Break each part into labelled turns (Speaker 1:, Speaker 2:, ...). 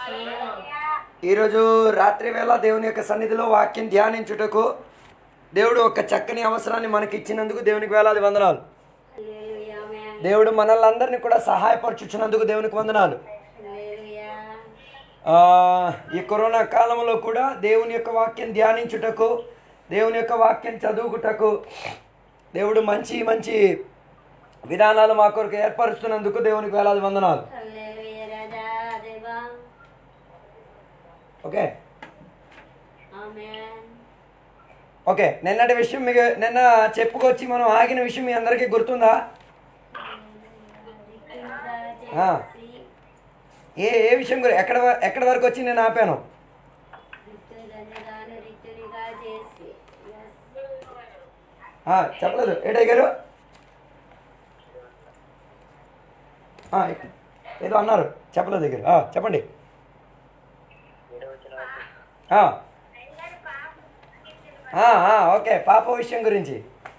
Speaker 1: ఈరోజు రాత్రి వేళ దేవుని యొక్క సన్నిధిలో వాక్యం ధ్యానించుటకు దేవుడు ఒక చక్కని అవసరాన్ని మనకి ఇచ్చినందుకు దేవునికి వేలాది వందనాలు
Speaker 2: హల్లెలూయా ఆమేన్
Speaker 1: దేవుడు మనల్ని అందరినీ కూడా సహాయపరచుచున్నందుకు దేవునికి వందనాలు
Speaker 2: హల్లెలూయా
Speaker 1: ఆ, ఈ కరోనా కాలంలో కూడా దేవుని యొక్క వాక్యం ధ్యానించుటకు దేవుని యొక్క వాక్యం చదువుకుటకు దేవుడు మంచి మంచి విధానాలు మా కొరకు ఏర్పరుస్తున్నందుకు దేవునికి వేలాది వందనాలు
Speaker 2: హల్లెలూయా రాజా దేవా
Speaker 1: ఓకే
Speaker 2: ఆమేన్
Speaker 1: ఓకే నిన్నటి విషయం మీకు నిన్న చెప్పుకొచ్చి మనం ఆగిన విషయం మీ అందరికీ గుర్తుందా
Speaker 2: రిక్తులుగా
Speaker 1: ఆ.
Speaker 2: చేసి
Speaker 1: ఏ ఏ విషయం గురి ఎక్కడ వ- ఎక్కడ వరకు వచ్చి నేను ఆపాను
Speaker 2: రిక్తులను గాను రిక్తులుగా చేసి Yes.
Speaker 1: ఆ, చెప్పలేదు ఏటయ్య గారు ఆ, ఏదో అన్నారు చెప్పలేదు దగ్గర ఆ, చెప్పండి ఆ. ఆ, ఆ, ఓకే పాప విషయం గురించి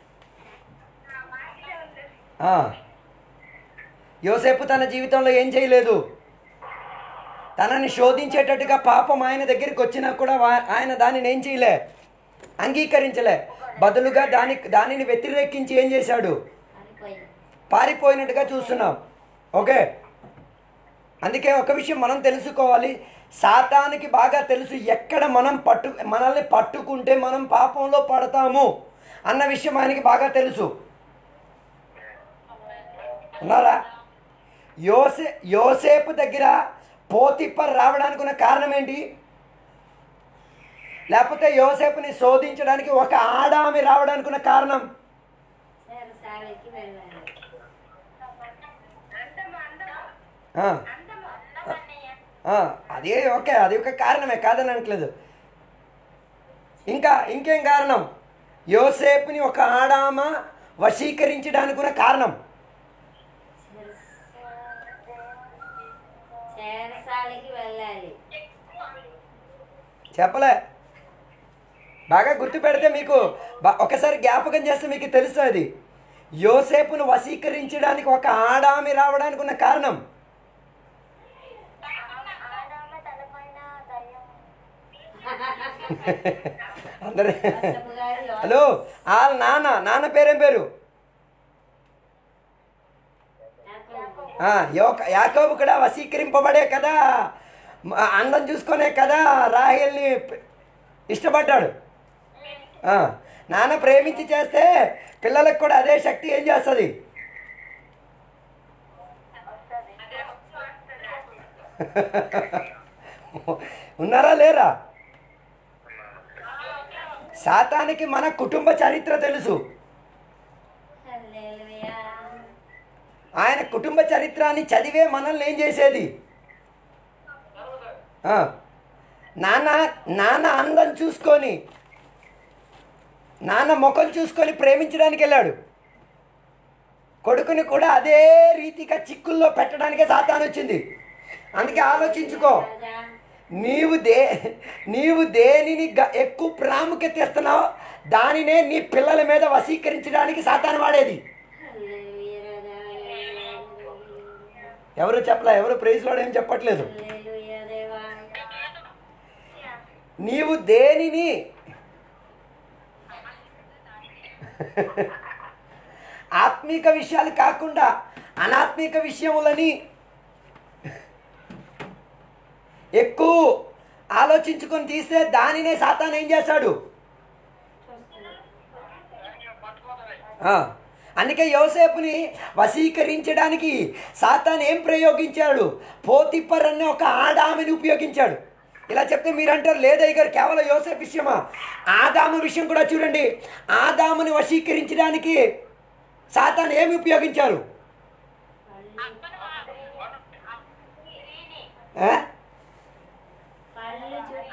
Speaker 1: ఆ. యోసేపు తన జీవితంలో ఏం చేయలేదు తనని శోధించేటట్టుగా పాపం ఆయన దగ్గరికి వచ్చినా కూడా వా- ఆయన దానిని ఏం చేయలే అంగీకరించలే బదులుగా దాని దానిని వ్యతిరేకించి ఏం చేశాడు
Speaker 2: పారిపోయి
Speaker 1: పారిపోయినట్టుగా చూస్తున్నాం ఓకే అందుకే ఒక విషయం మనం తెలుసుకోవాలి సాతానికి బాగా తెలుసు ఎక్కడ మనం పట్టు మనల్ని పట్టుకుంటే మనం పాపంలో పడతాము అన్న విషయం ఆయనకి బాగా తెలుసు ఉన్నారా యోసే యోసేపు దగ్గర పోతిప్పర్ రావడానికి ఉన్న కారణం ఏంటి లేకపోతే యోసేపుని శోధించడానికి ఒక ఆడామి రావడానికి ఉన్న కారణం
Speaker 2: చెరసాలకి వెళ్ళాలి
Speaker 1: ఆ. ఆ, అదే ఓకే అది ఒక కారణమే కాదని అనట్లేదు ఇంకా ఇంకేం కారణం యోసేపుని ఒక ఆడామ వశీకరించడానికి ఉన్న కారణం
Speaker 2: చెరసాలకి వెళ్ళాలి
Speaker 1: చెప్పలే బాగా గుర్తు పెడితే మీకు బా- ఒకసారి జ్ఞాపకం చేస్తే మీకు తెలుస్తుంది యోసేపును వశీకరించడానికి ఒక ఆడామి రావడానికి ఉన్న కారణం అందరే
Speaker 2: అసపు గారు లో-
Speaker 1: హలో వాళ్ళ నాన్న నాన్న పేరేం పేరు
Speaker 2: నాకు
Speaker 1: ఆ, యోక- యాకోబు కూడా వశీకరింపబడే కదా మ- అందం చూసుకునే కదా రాహేల్ని ప- ఇష్టపడ్డాడు ఆ, నాన్న ప్రేమించి చేస్తే పిల్లలకు కూడా అదే శక్తి ఏం చేస్తుంది ఉన్నారా లేరా సాతానికి మన కుటుంబ చరిత్ర తెలుసు
Speaker 2: హల్లెలూయా
Speaker 1: ఆయన కుటుంబ చరిత్రాన్ని చదివే మనల్ని ఏం చేసేది ఆ, నాన్న నాన్న అందం చూసుకొని నాన్న ముఖం చూసుకొని ప్రేమించడానికి వెళ్ళాడు కొడుకుని కూడా అదే రీతిగా చిక్కుల్లో పెట్టడానికే సాతాను వచ్చింది అందుకే ఆలోచించుకో
Speaker 2: రాజా
Speaker 1: నీవు దే నీవు దేనిని గ- ఎక్కువ ప్రాముఖ్యత ఇస్తున్నావో దానినే నీ పిల్లల మీద వశీకరించడానికి సాతాను వాడేది
Speaker 2: హల్లెలూయా రాజా హల్లెలూయా
Speaker 1: ఎవరు చెప్పలే ఎవరు ప్రైజ్లో ఏం చెప్పట్లేదు
Speaker 2: హల్లెలూయా దేవా
Speaker 1: నీవు దేనిని ఆత్మీక విషయాలు కాకుండా అనాత్మీక విషయములని ఎక్కువ ఆలోచించుకొని తీస్తే దానినే సాతాన్ ఏం చేస్తాడు ఆ, అందుకే యోసేపుని వశీకరించడానికి సాతాన్ ఏం ప్రయోగించాడు పోతిప్పర్ అనే ఒక ఆడామిని ఉపయోగించాడు ఇలా చెప్తే మీరంటారు లేదయ్య గారు కేవలం యోసేపు విషయమా ఆదాము విషయం కూడా చూడండి ఆదాముని వశీకరించడానికి సాతాన్ ఏమి ఉపయోగించారు ఆ?
Speaker 2: కళ్ళు చూపి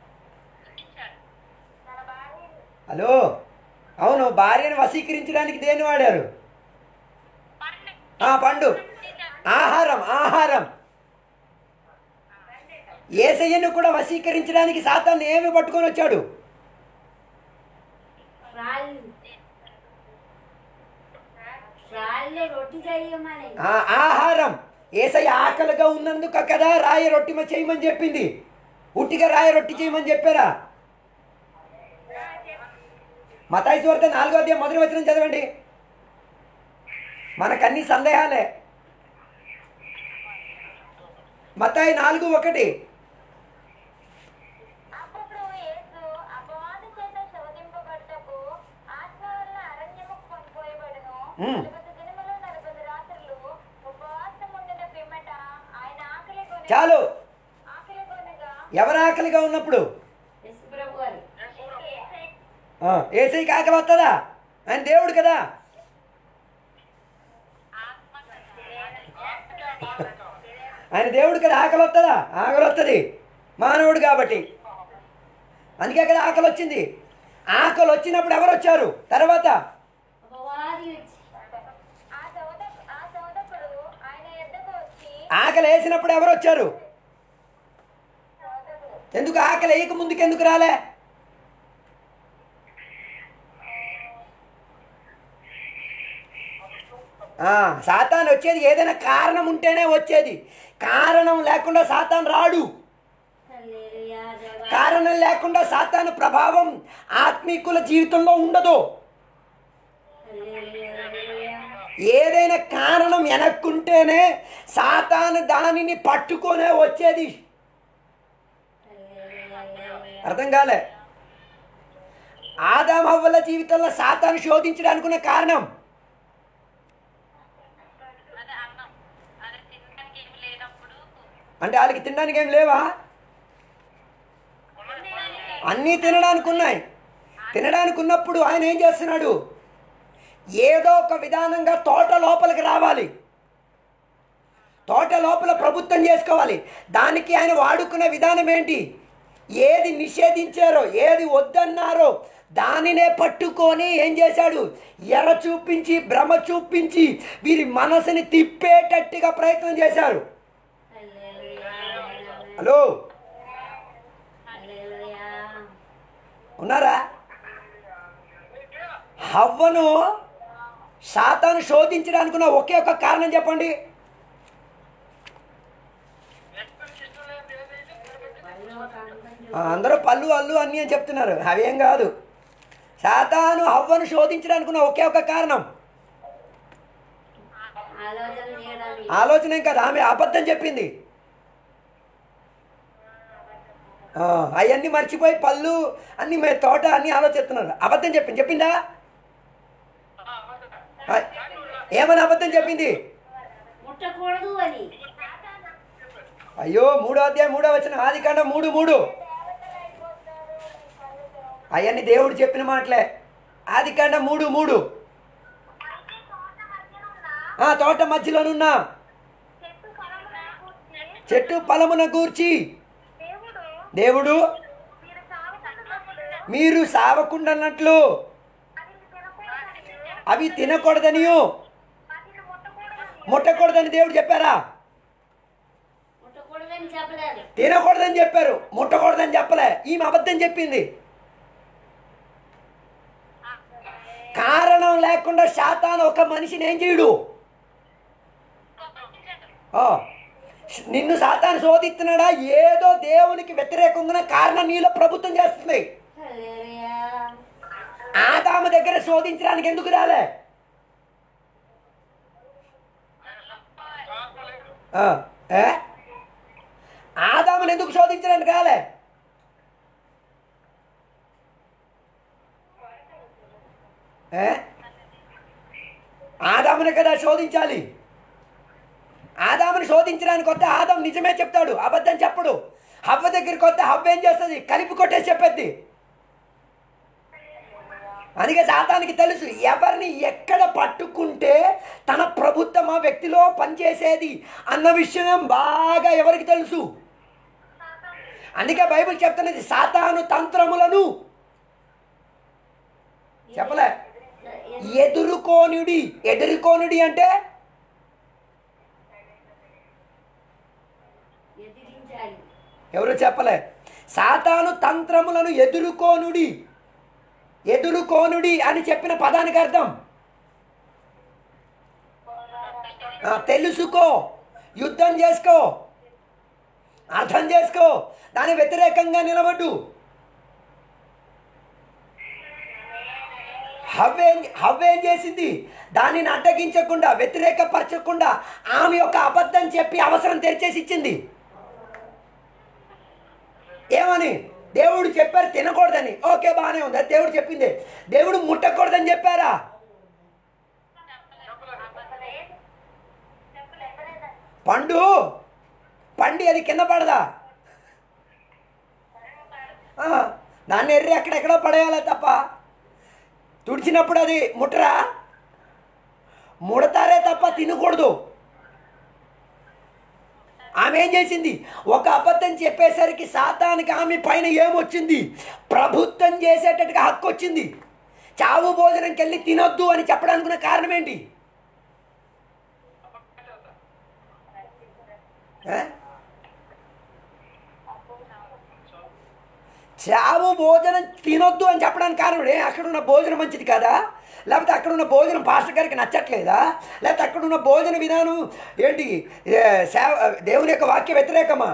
Speaker 1: హలో అవును భార్యను వశీకరించడానికి దేన్ని వాడారు ఆ, పండు ఆహారం ఆహారం ఏసయ్యను కూడా వశీకరించడానికి సాతాన్ని ఏమి పట్టుకొని వచ్చాడు
Speaker 2: రాళ్ళు రాళ్ళు రొట్టి చేయమని
Speaker 1: ఆ ఆహారం ఏసై ఆకలిగా ఉన్నందుకు కదా రాయి రొట్టి మ- చేయమని చెప్పింది ఉట్టిగా రాయి రొట్టి చేయమని చెప్పారా మతాయి వార్త నాలుగో అధ్యాయం మొదటి వచనం చదవండి మనకన్ని సందేహాలే మతాయి నాలుగు ఒకటి
Speaker 3: అప్పుడు యేసు అపవాది చేత శోధింపబడుటకు ఆత్మ వలన అరణ్యముకు కొనిపోయబడును.
Speaker 1: మ్మ్.
Speaker 3: నలభై దినములు నలభై రాత్రులు ఉపవాసం ఉండిన పిమ్మట ఆయన ఆకలి కొని-
Speaker 1: చాలు
Speaker 3: ఆకలి కొనగా
Speaker 1: ఎవరు ఆకలిగా ఉన్నప్పుడు
Speaker 2: యేసు ప్రభు గారు
Speaker 3: యేసయ్య
Speaker 1: ఆ, ఏసైకి ఆకలి వస్తుందా ఆయన దేవుడు కదా ఆయన దేవుడు కదా ఆకలి వస్తుందా ఆకలి వస్తుంది మానవుడు కాబట్టి అందుకే కదా ఆకలి వచ్చింది ఆకలి వచ్చినప్పుడు ఎవరు వచ్చారు తర్వాత
Speaker 2: అపవాది వచ్చి
Speaker 3: ఆ సోద- ఆ సోదకుడు ఆయన ఎద్దకు వచ్చి
Speaker 1: ఆకలి వేసినప్పుడు ఎవరు వచ్చారు
Speaker 3: సోదకుడు
Speaker 1: ఎందుకు ఆకలి వేయక ముందుకు ఎందుకు రాలే ఆ, సాతాన్ వచ్చేది ఏదైనా కారణం ఉంటేనే వచ్చేది కారణం లేకుండా సాతాన్ రాడు
Speaker 2: హల్లెలూయా దేవా
Speaker 1: కారణం లేకుండా సాతాను ప్రభావం ఆత్మీకుల జీవితంలో ఉండదు
Speaker 2: హల్లెలూయా హల్లెలూయా
Speaker 1: ఏదైనా కారణం వెనక్కుంటేనే సాతాను దానిని పట్టుకొనే వచ్చేది
Speaker 2: హల్లెలూయా హల్లెలూయా
Speaker 1: అర్థం కాలే ఆదాం హవ్వల జీవితంలో సాతాను శోధించడానికి ఉన్న కారణం
Speaker 3: అదే అన్నం అది తినడానికి ఏమి లేనప్పుడు
Speaker 1: అంటే వాళ్ళకి తినడానికి ఏం లేవా అన్నీ తినడానికి ఉన్నాయి తినడానికి ఉన్నప్పుడు ఆయన ఏం చేస్తున్నాడు ఏదో ఒక విధానంగా తోట లోపలికి రావాలి తోట లోపల ప్రభుత్వం చేసుకోవాలి దానికి ఆయన వాడుకునే విధానం ఏంటి ఏది నిషేధించారో ఏది వద్దన్నారో దానినే పట్టుకొని ఏం చేశాడు ఎర చూపించి భ్రమ చూపించి వీరి మనసుని తిప్పేటట్టుగా ప్రయత్నం చేశారు
Speaker 2: హల్లెలూయా
Speaker 1: హలో
Speaker 2: హల్లెలూయా
Speaker 1: ఉన్నారా హవ్వను సాతాను శోధించడానికి ఉన్న ఒకే ఒక కారణం చెప్పండి
Speaker 2: వాళ్ళు ఒక అంకం
Speaker 1: ఆ, అందరూ పళ్ళు అల్లు అన్నీ అని చెప్తున్నారు అవేం కాదు సాతాను హవ్వను శోధించడానికి ఉన్న ఒకే ఒక కారణం
Speaker 2: ఆలోచన చేయడానికి
Speaker 1: ఆలోచన ఏం కాదు ఆమె అబద్ధం చెప్పింది అవన్నీ మర్చిపోయి పళ్ళు అన్ని మే తోట అన్ని ఆలోచిస్తున్నారు అబద్ధం చెప్పింది చెప్పిందా ఆ, ఏమని అబద్ధం చెప్పింది
Speaker 2: ముట్టకూడదు అని
Speaker 1: అయ్యో మూడో అధ్యాయం మూడో వచ్చిన ఆది కాండ మూడు మూడు అవన్నీ దేవుడు చెప్పిన మాటలే ఆది కాండ మూడు మూడు
Speaker 3: అయితే తోట మధ్యన ఉన్న
Speaker 1: ఆ తోట మధ్యలోనున్న
Speaker 3: చెట్టు ఫలమున కూర్చి
Speaker 1: చెట్టు ఫలమున గూర్చి
Speaker 3: దేవుడు
Speaker 1: దేవుడు
Speaker 3: మీరు సాగుతున్నప్పుడు
Speaker 1: మీరు సావకుండాన్నట్లు
Speaker 3: అది తినకూడదని
Speaker 1: అవి తినకూడదనియు
Speaker 3: వాటిని ముట్టకూడదని
Speaker 1: ముట్టకూడదని దేవుడు చెప్పారా
Speaker 2: ముట్టకూడదని చెప్పలేదు
Speaker 1: తినకూడదని చెప్పారు ముట్టకూడదని చెప్పలే ఈమె అబద్ధం చెప్పింది కారణం లేకుండా శాతాను ఒక మనిషిని ఏం చేయడు ఆ, నిన్ను సాతాను శోధిస్తున్నాడా ఏదో దేవునికి వ్యతిరేకంగా కారణం నీలో ప్రభుత్వం చేస్తుంది
Speaker 2: హల్లెలూయా
Speaker 1: ఆదాము దగ్గర శోధించడానికి ఎందుకు రాలే ఆ, ఏ? ఆదామును ఎందుకు శోధించడానికి రాలే ఏ? ఆదాముని కదా శోధించాలి ఆదాముని శోధించడానికి వస్తే ఆదాం నిజమే చెప్తాడు అబద్ధం చెప్పడు హవ్వ దగ్గరికి వస్తే హవ్వ ఏం చేస్తుంది కలిపి కొట్టేసి చెప్పేద్ది అందుకే సాతానికి తెలుసు ఎవరిని ఎక్కడ పట్టుకుంటే తన ప్రభుత్వం ఆ వ్యక్తిలో పనిచేసేది అన్న విషయం బాగా ఎవరికి తెలుసు అందుకే బైబిల్ చెప్తున్నది సాతాను తంత్రములను చెప్పలే ఎదుర్కోనుడి ఎదుర్కోనుడి అంటే
Speaker 2: ఎదిరించాలి
Speaker 1: ఎవరు చెప్పలే సాతాను తంత్రములను ఎదుర్కోనుడి ఎదుర్కోనుడి అని చెప్పిన పదానికి అర్థం ఆ, తెలుసుకో యుద్ధం చేసుకో అర్థం చేసుకో దాని వ్యతిరేకంగా నిలబడ్డు హవ్వేం హవ్వేం చేసింది దానిని అడ్డగించకుండా వ్యతిరేకపరచకుండా ఆమె యొక్క అబద్ధం చెప్పి అవసరం తెరిచేసి ఇచ్చింది ఏమని దేవుడు చెప్పారు తినకూడదని ఓకే బాగానే ఉంది అది దేవుడు చెప్పింది దేవుడు ముట్టకూడదని చెప్పారా పండు పండి అది కింద పడదా ఆ, దాన్ని ఎర్రి ఎక్కడెక్కడో పడేయాలి తప్ప తుడిచినప్పుడు అది ముట్టరా ముడతారే తప్ప తినకూడదు ఆమె ఏం చేసింది ఒక అబద్ధం చెప్పేసరికి సాతానికి ఆమె పైన ఏమొచ్చింది ప్రభుత్వం చేసేటట్టుగా హక్కు వచ్చింది చావు భోజనంకి వెళ్ళి తినొద్దు అని చెప్పడానికి ఉన్న కారణం ఏంటి ఏ? చావు భోజనం తినొద్దు అని చెప్పడానికి కారణం ఏ అక్కడ ఉన్న భోజనం మంచిది కదా లేకపోతే అక్కడ ఉన్న భోజనం పాస్టర్ గారికి నచ్చట్లేదా లేకపోతే అక్కడ ఉన్న భోజన విధానం ఏంటి ఏ, సేవ దేవుని యొక్క వాక్య వ్యతిరేకమా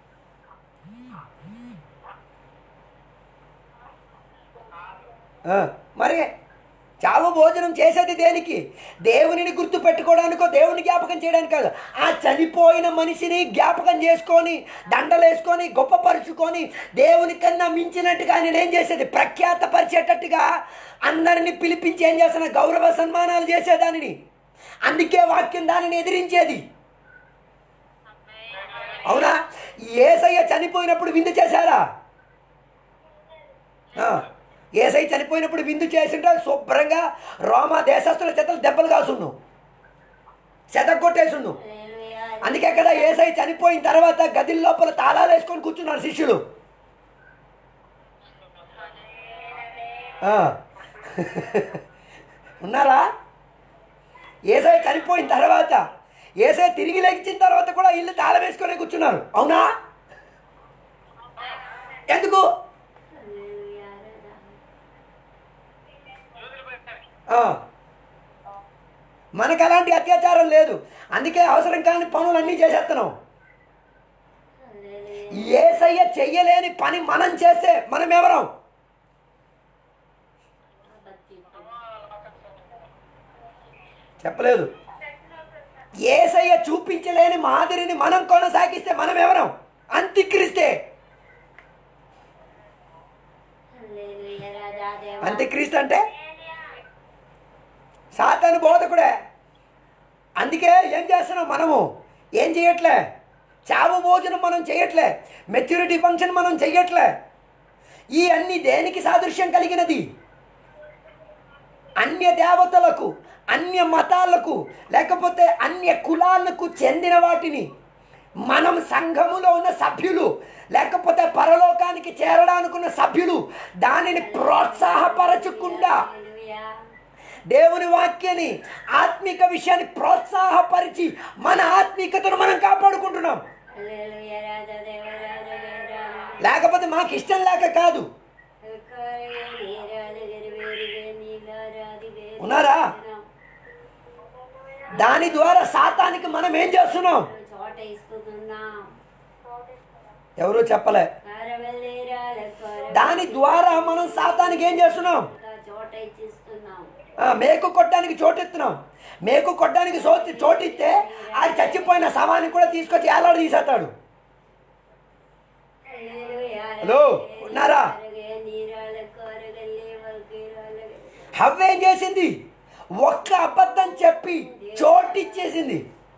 Speaker 1: ఆ, మరి చావు భోజనం చేసేది దేనికి దేవునిని గుర్తు పెట్టుకోవడానికో దేవుని జ్ఞాపకం చేయడానికి కాదు ఆ చనిపోయిన మనిషిని జ్ఞాపకం చేసుకొని దండలేసుకొని గొప్పపరుచుకొని దేవుని కన్నా మించినట్టుగా ఆయన ఏం చేసేది ప్రఖ్యాతపరిచేటట్టుగా అందరిని పిలిపించి ఏం చేస్తున్న గౌరవ సన్మానాలు చేసేదానిని అందుకే వాక్యం దానిని ఎదిరించేది అవునా ఏసయ్య చనిపోయినప్పుడు విందు చేశారా ఆ, ఏసై చనిపోయినప్పుడు విందు చేసింటే శుభ్రంగా రోమా దేశస్తుల చేతలు దెబ్బలు కాసుండు చెదగొట్టేసుండు
Speaker 2: హల్లెలూయా.
Speaker 1: అందుకే కదా ఏసై చనిపోయిన తర్వాత గదిల లోపల తాళాలు వేసుకొని కూర్చున్నారు శిష్యులు ఆ. ఉన్నారా ఏసై చనిపోయిన తర్వాత ఏసై తిరిగి లెగించిన తర్వాత కూడా ఇల్లు తాళం వేసుకొని కూర్చున్నారు అవునా ఎందుకు
Speaker 2: హల్లెలూయా. రాధా.
Speaker 1: ఆ. మనకు అలాంటి అత్యాచారం లేదు అందుకే అవసరం కాని పనులన్నీ చేసేస్తున్నాం
Speaker 2: హల్లెలూయా.
Speaker 1: ఏసయ్య చెయ్యలేని పని మనం చేస్తే మనం ఎవరం చెప్పలేదు ఏసయ్య చూపించలేని మాదిరిని మనం కొనసాగిస్తే మనం ఎవరం అంత్యక్రిస్తే
Speaker 2: హల్లెలూయా. రాధా దేవా.
Speaker 1: అంత్యక్రీస్తు అంటే సాతాను బోధకుడే అందుకే ఏం చేస్తున్నాం మనము ఏం చేయట్లే చావు భోజనం మనం చేయట్లే మెచ్యూరిటీ ఫంక్షన్ మనం చెయ్యట్లే ఈ అన్ని దేనికి సాదృశ్యం కలిగినది అన్య దేవతలకు అన్య మతాలకు లేకపోతే అన్య కులాలకు చెందిన వాటిని మనం సంఘములో ఉన్న సభ్యులు లేకపోతే పరలోకానికి చేరడానికి ఉన్న సభ్యులు దానిని ప్రోత్సాహపరచకుండా
Speaker 2: హల్లెలూయా.
Speaker 1: దేవుని వాక్యాన్ని ఆత్మిక విషయాన్ని ప్రోత్సాహపరిచి మన ఆత్మికతను మనం కాపాడుకుంటున్నాం
Speaker 2: హల్లెలూయా. రాధా దేవా. రాధా దేవా.
Speaker 1: లేకపోతే మాకు ఇష్టం లేక కాదు ఉన్నారా? దాని ద్వారా సాతానికి మనం ఏం చేస్తున్నాం
Speaker 2: చోట ఇస్తున్నాం
Speaker 1: ఎవరూ చెప్పలే దాని ద్వారా మనం సాతానికి ఏం చేస్తున్నాం
Speaker 2: చోట ఇచ్చిస్తున్నాం
Speaker 1: ఆ, మేకు కొట్టడానికి చోటిస్తున్నాం మేకు కొట్టడానికి చోటు చోటిస్తే అది చచ్చిపోయిన శవాన్ని కూడా తీసుకొచ్చి ఏలాడు తీసేస్తాడు హలో, ఉన్నారా? హవ్వ ఏం చేసింది ఒక్క అబద్ధం చెప్పి చోటిచ్చేసింది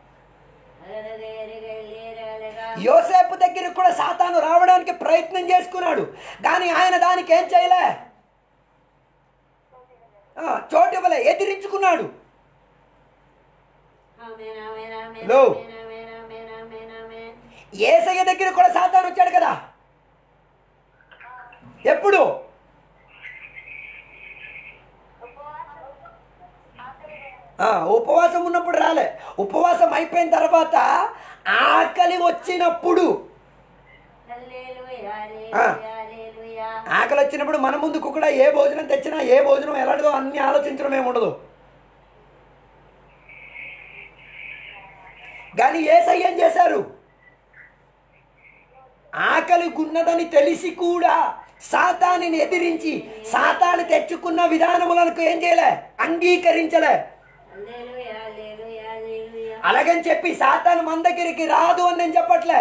Speaker 1: యోసేపు దగ్గర కూడా సాతాను రావడానికి ప్రయత్నం చేసుకున్నాడు కానీ ఆయన దానికి ఏం చేయలే ఆ, చోటు ఇవ్వలే ఎదిరించుకున్నాడు హలో. ఏసయ్య దగ్గర కూడా సాతాను వచ్చాడు కదా ఎప్పుడు ఆ, ఉపవాసం ఉన్నప్పుడు రాలే ఉపవాసం అయిపోయిన తర్వాత ఆకలి వచ్చినప్పుడు ఆకలి వచ్చినప్పుడు మన ముందుకు కూడా ఏ భోజనం తెచ్చినా ఏ భోజనం ఎలాంటిదో అన్ని ఆలోచించడం ఏమి ఉండదు కానీ ఏ ఏం ఆకలి గున్నదని తెలిసి కూడా సాతానిని ఎదిరించి సాతాను తెచ్చుకున్న విధానములకు ఏం చేయలే అంగీకరించలే
Speaker 2: హల్లెలూయా హల్లెలూయా హల్లెలూయా
Speaker 1: అలాగని చెప్పి సాతాను మన దగ్గరికి రాదు అని నేను చెప్పట్లే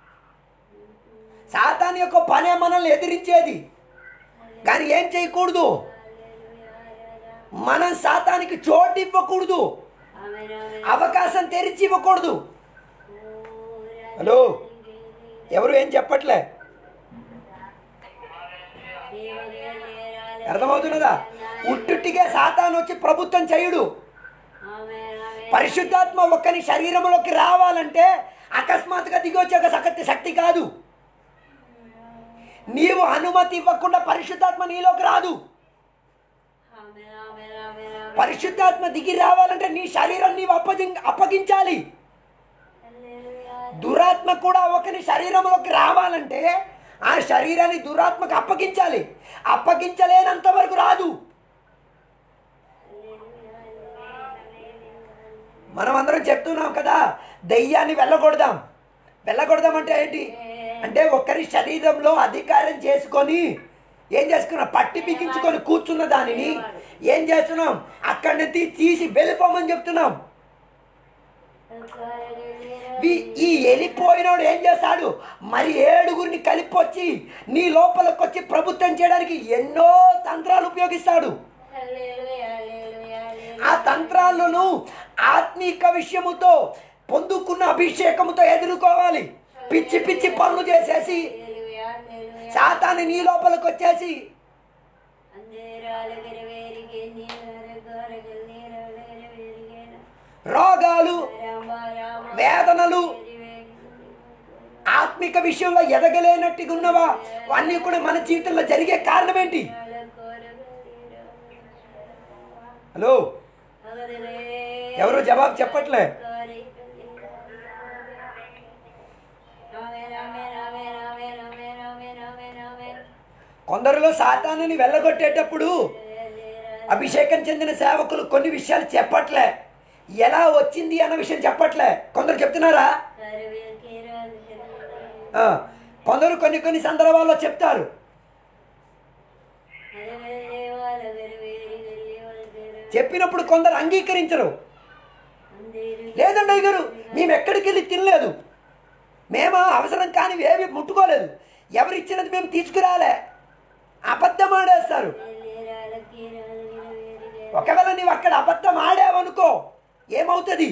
Speaker 1: సాతాన్ యొక్క పనే మనల్ని ఎదిరించేది కానీ ఏం చేయకూడదు మనం సాతానికి చోటు ఇవ్వకూడదు
Speaker 2: ఆమేన్ ఆమేన్
Speaker 1: అవకాశం తెరిచి ఇవ్వకూడదు హలో ఎవరు ఏం చెప్పట్లే అర్థమవుతున్నదా ఉట్టుట్టిగా సాతాను వచ్చి ప్రభుత్వం చేయుడు
Speaker 2: ఆమేన్ ఆమేన్
Speaker 1: పరిశుద్ధాత్మ ఒక్కని శరీరంలోకి రావాలంటే అకస్మాత్తుగా దిగి వచ్చే ఒక శక్తి శక్తి కాదు నీవు అనుమతి ఇవ్వకుండా పరిశుద్ధాత్మ నీలోకి రాదు
Speaker 2: ఆమేన్ ఆమేన్ ఆమేన్ ఆమేన్
Speaker 1: పరిశుద్ధాత్మ దిగి రావాలంటే నీ శరీరం నీవు అప్పగి అప్పగించాలి
Speaker 2: హల్లెలూయా
Speaker 1: దురాత్మ కూడా ఒకని శరీరంలోకి రావాలంటే ఆ శరీరాన్ని దురాత్మకు అప్పగించాలి అప్పగించలేనంత వరకు రాదు మనం అందరం చెప్తున్నాం కదా దెయ్యాన్ని వెళ్ళగొడదాం వెళ్ళగొడదాం అంటే ఏంటి అంటే ఒకరి శరీరంలో అధికారం చేసుకొని ఏం చేసుకున్నాం పట్టి బిగించుకొని కూర్చున్న దానిని ఏం చేస్తున్నాం అక్కడి నుంచి తీసి వెళ్ళిపోమని చెప్తున్నాం ఈ- ఈ వెళ్ళిపోయినోడు ఏం చేస్తాడు మరి ఏడుగురిని కలిపొచ్చి నీ లోపలికి వచ్చి ప్రభుత్వం చేయడానికి ఎన్నో తంత్రాలు ఉపయోగిస్తాడు
Speaker 2: హల్లెలూయా హల్లెలూయా
Speaker 1: ఆ తంత్రాలను ఆత్మీక విషయముతో పొందుకున్న అభిషేకముతో ఎదుర్కోవాలి పిచ్చి పిచ్చి పనులు చేసేసి
Speaker 2: హల్లెలూయా హల్లెలూయా
Speaker 1: శాతాన్ని నీ లోపలికి వచ్చేసి
Speaker 2: అందేరాలు గరవేరిగే నీరాలు గోరగల్ నీరాలు గరవేరిగేన
Speaker 1: రోగాలు
Speaker 2: రామ రామ
Speaker 1: వేదనలు
Speaker 2: గరివేరి
Speaker 1: ఆత్మిక విషయంలో ఎదగలేనట్టుగా ఉన్నవా అన్నీ కూడా మన జీవితంలో జరిగే కారణం ఏంటి హలో ఎవరు జవాబు చెప్పట్లే కొందరిలో సాతానుని వెళ్ళగొట్టేటప్పుడు అభిషేకం చెందిన సేవకులు కొన్ని విషయాలు చెప్పట్లే ఎలా వచ్చింది అన్న విషయం చెప్పట్లే కొందరు చెప్తున్నారా ఆ, కొందరు కొన్ని కొన్ని సందర్భాల్లో చెప్తారు చెప్పినప్పుడు కొందరు అంగీకరించరు లేదండి అయ్య గారు మేము ఎక్కడికి వెళ్ళి తినలేదు మేము అవసరం కానివి ఏవి ముట్టుకోలేదు ఎవరు ఇచ్చినది మేము తీసుకురాలే అబద్ధం ఆడేస్తారు ఒకవేళ నీవు అక్కడ అబద్ధం ఆడావనుకో ఏమవుతుంది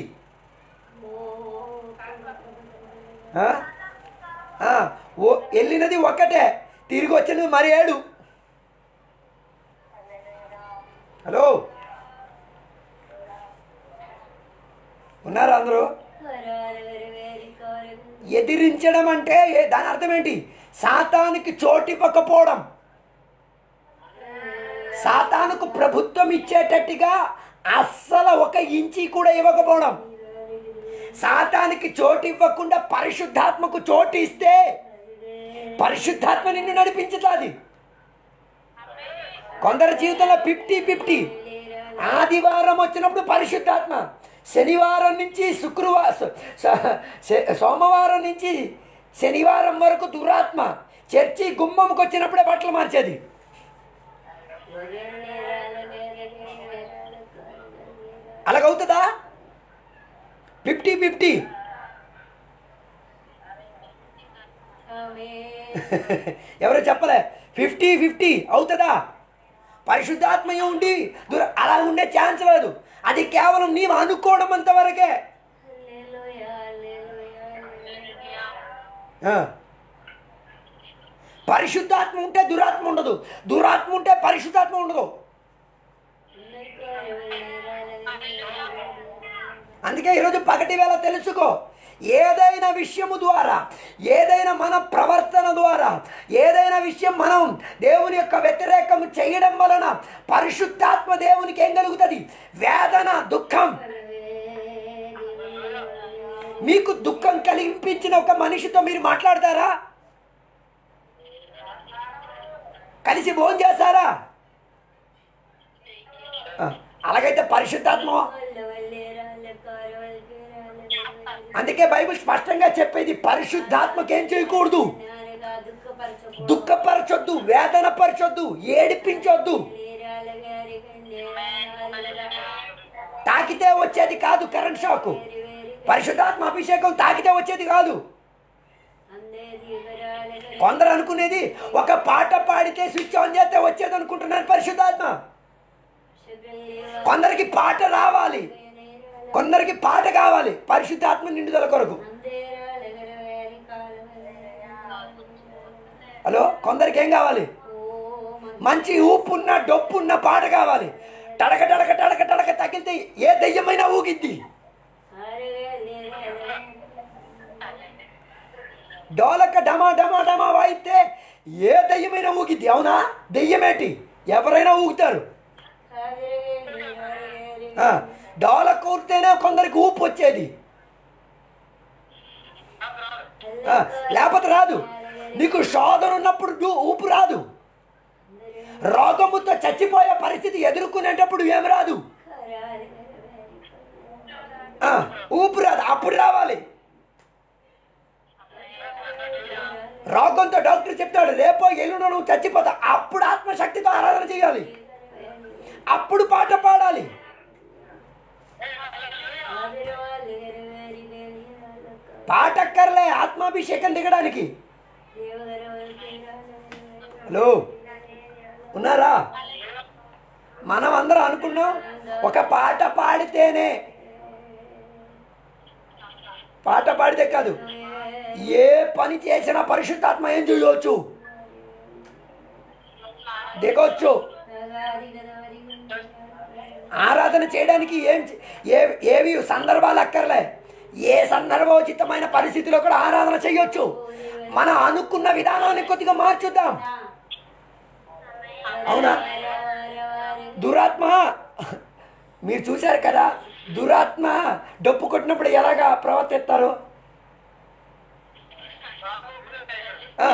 Speaker 1: ఆ? ఆ, ఓ వెళ్ళినది ఒక్కటే తిరిగి వచ్చినది మరి ఏడు హలో ఉన్నారా అందరూ ఎదిరించడం అంటే ఏ- దాని అర్థం ఏంటి సాతానికి చోటు ఇవ్వకపోవడం సాతానుకు ప్రభుత్వం ఇచ్చేటట్టుగా అస్సలు ఒక ఇంచి కూడా ఇవ్వకపోవడం సాతానికి చోటు ఇవ్వకుండా పరిశుద్ధాత్మకు చోటు ఇస్తే పరిశుద్ధాత్మ నిన్ను నడిపించుతుంది కొందరి జీవితంలో ఫిఫ్టీ ఫిఫ్టీ ఆదివారం వచ్చినప్పుడు పరిశుద్ధాత్మ శనివారం నుంచి శుక్రవారం సోమవారం నుంచి శనివారం వరకు దురాత్మ చర్చి గుమ్మంకి వచ్చినప్పుడే బట్టలు మార్చేది అలాగవుతుందా ఫిఫ్టీ ఫిఫ్టీ ఎవరు చెప్పలే ఫిఫ్టీ ఫిఫ్టీ అవుతుందా పరిశుద్ధాత్మయం ఉండి దుర అలా ఉండే ఛాన్స్ లేదు అది కేవలం నీవు అనుకోవడం అంతవరకే ఆ. పరిశుద్ధాత్మ ఉంటే దురాత్మ ఉండదు దురాత్మ ఉంటే పరిశుద్ధాత్మ ఉండదు అందుకే ఈరోజు పగటి వేళ తెలుసుకో ఏదైనా విషయము ద్వారా ఏదైనా మన ప్రవర్తన ద్వారా ఏదైనా విషయం మనం దేవుని యొక్క వ్యతిరేకం చేయడం వలన పరిశుద్ధాత్మ దేవునికి ఏం కలుగుతుంది వేదన దుఃఖం మీకు దుఃఖం కలిగించిన ఒక మనిషితో మీరు మాట్లాడతారా కలిసి భోజనం చేస్తారా ఆ, అలాగైతే పరిశుద్ధాత్మ అందుకే బైబిల్ స్పష్టంగా చెప్పేది పరిశుద్ధాత్మకి ఏం చేయకూడదు దుఃఖపరచొద్దు వేదన పరచొద్దు ఏడిపించొద్దు తాకితే వచ్చేది కాదు కరెంట్ షాక్ పరిశుద్ధాత్మ అభిషేకం తాకితే వచ్చేది కాదు కొందరు అనుకునేది ఒక పాట పాడితే స్విచ్ ఆన్ చేస్తే వచ్చేది అనుకుంటున్నారు పరిశుద్ధాత్మ కొందరికి పాట రావాలి కొందరికి పాట కావాలి పరిశుద్ధాత్మ నిండుదల కొరకు హలో కొందరికి ఏం కావాలి మంచి ఊపున్న డొప్పున్న పాట కావాలి టడక టడక టడక టడక తగిలితే ఏ దెయ్యమైనా ఊగిద్ది డోలక డమా డమా డమా వాయిస్తే ఏ దెయ్యమైనా ఊగిద్ది అవునా దెయ్యమేటి ఎవరైనా ఊగుతారు ఆ, డోలక్ ఊరితేనే కొందరికి ఊపు వచ్చేది ఆ, లేకపోతే రాదు నీకు శోధన ఉన్నప్పుడు డు- ఊపు రాదు రోగముతో చచ్చిపోయే పరిస్థితి ఎదుర్కొనేటప్పుడు ఏం రాదు ఆ, ఊపు రాదు అప్పుడు రావాలి రోగంతో డాక్టర్ చెప్తాడు రేపో ఎల్లుండో నువ్వు చచ్చిపోతా అప్పుడు ఆత్మశక్తితో ఆరాధన చేయాలి అప్పుడు పాట పాడాలి పాటక్కర్లే ఆత్మాభిషేకం దిగడానికి హలో ఉన్నారా మనం అందరం అనుకున్నాం ఒక పాట పాడితేనే పాట పాడితే కాదు ఏ పని చేసినా పరిశుద్ధాత్మ ఏం చేయవచ్చు దిగొచ్చు ఆరాధన చేయడానికి ఏం చే- ఏ ఏవి సందర్భాలు అక్కర్లే ఏ సందర్భోచితమైన పరిస్థితిలో కూడా ఆరాధన చేయొచ్చు మనం అనుకున్న విధానాన్ని కొద్దిగా మార్చుద్దాం అవునా దురాత్మ మీరు చూశారు కదా దురాత్మ డప్పు కొట్టినప్పుడు ఎలాగా ప్రవర్తిస్తారు ఆ,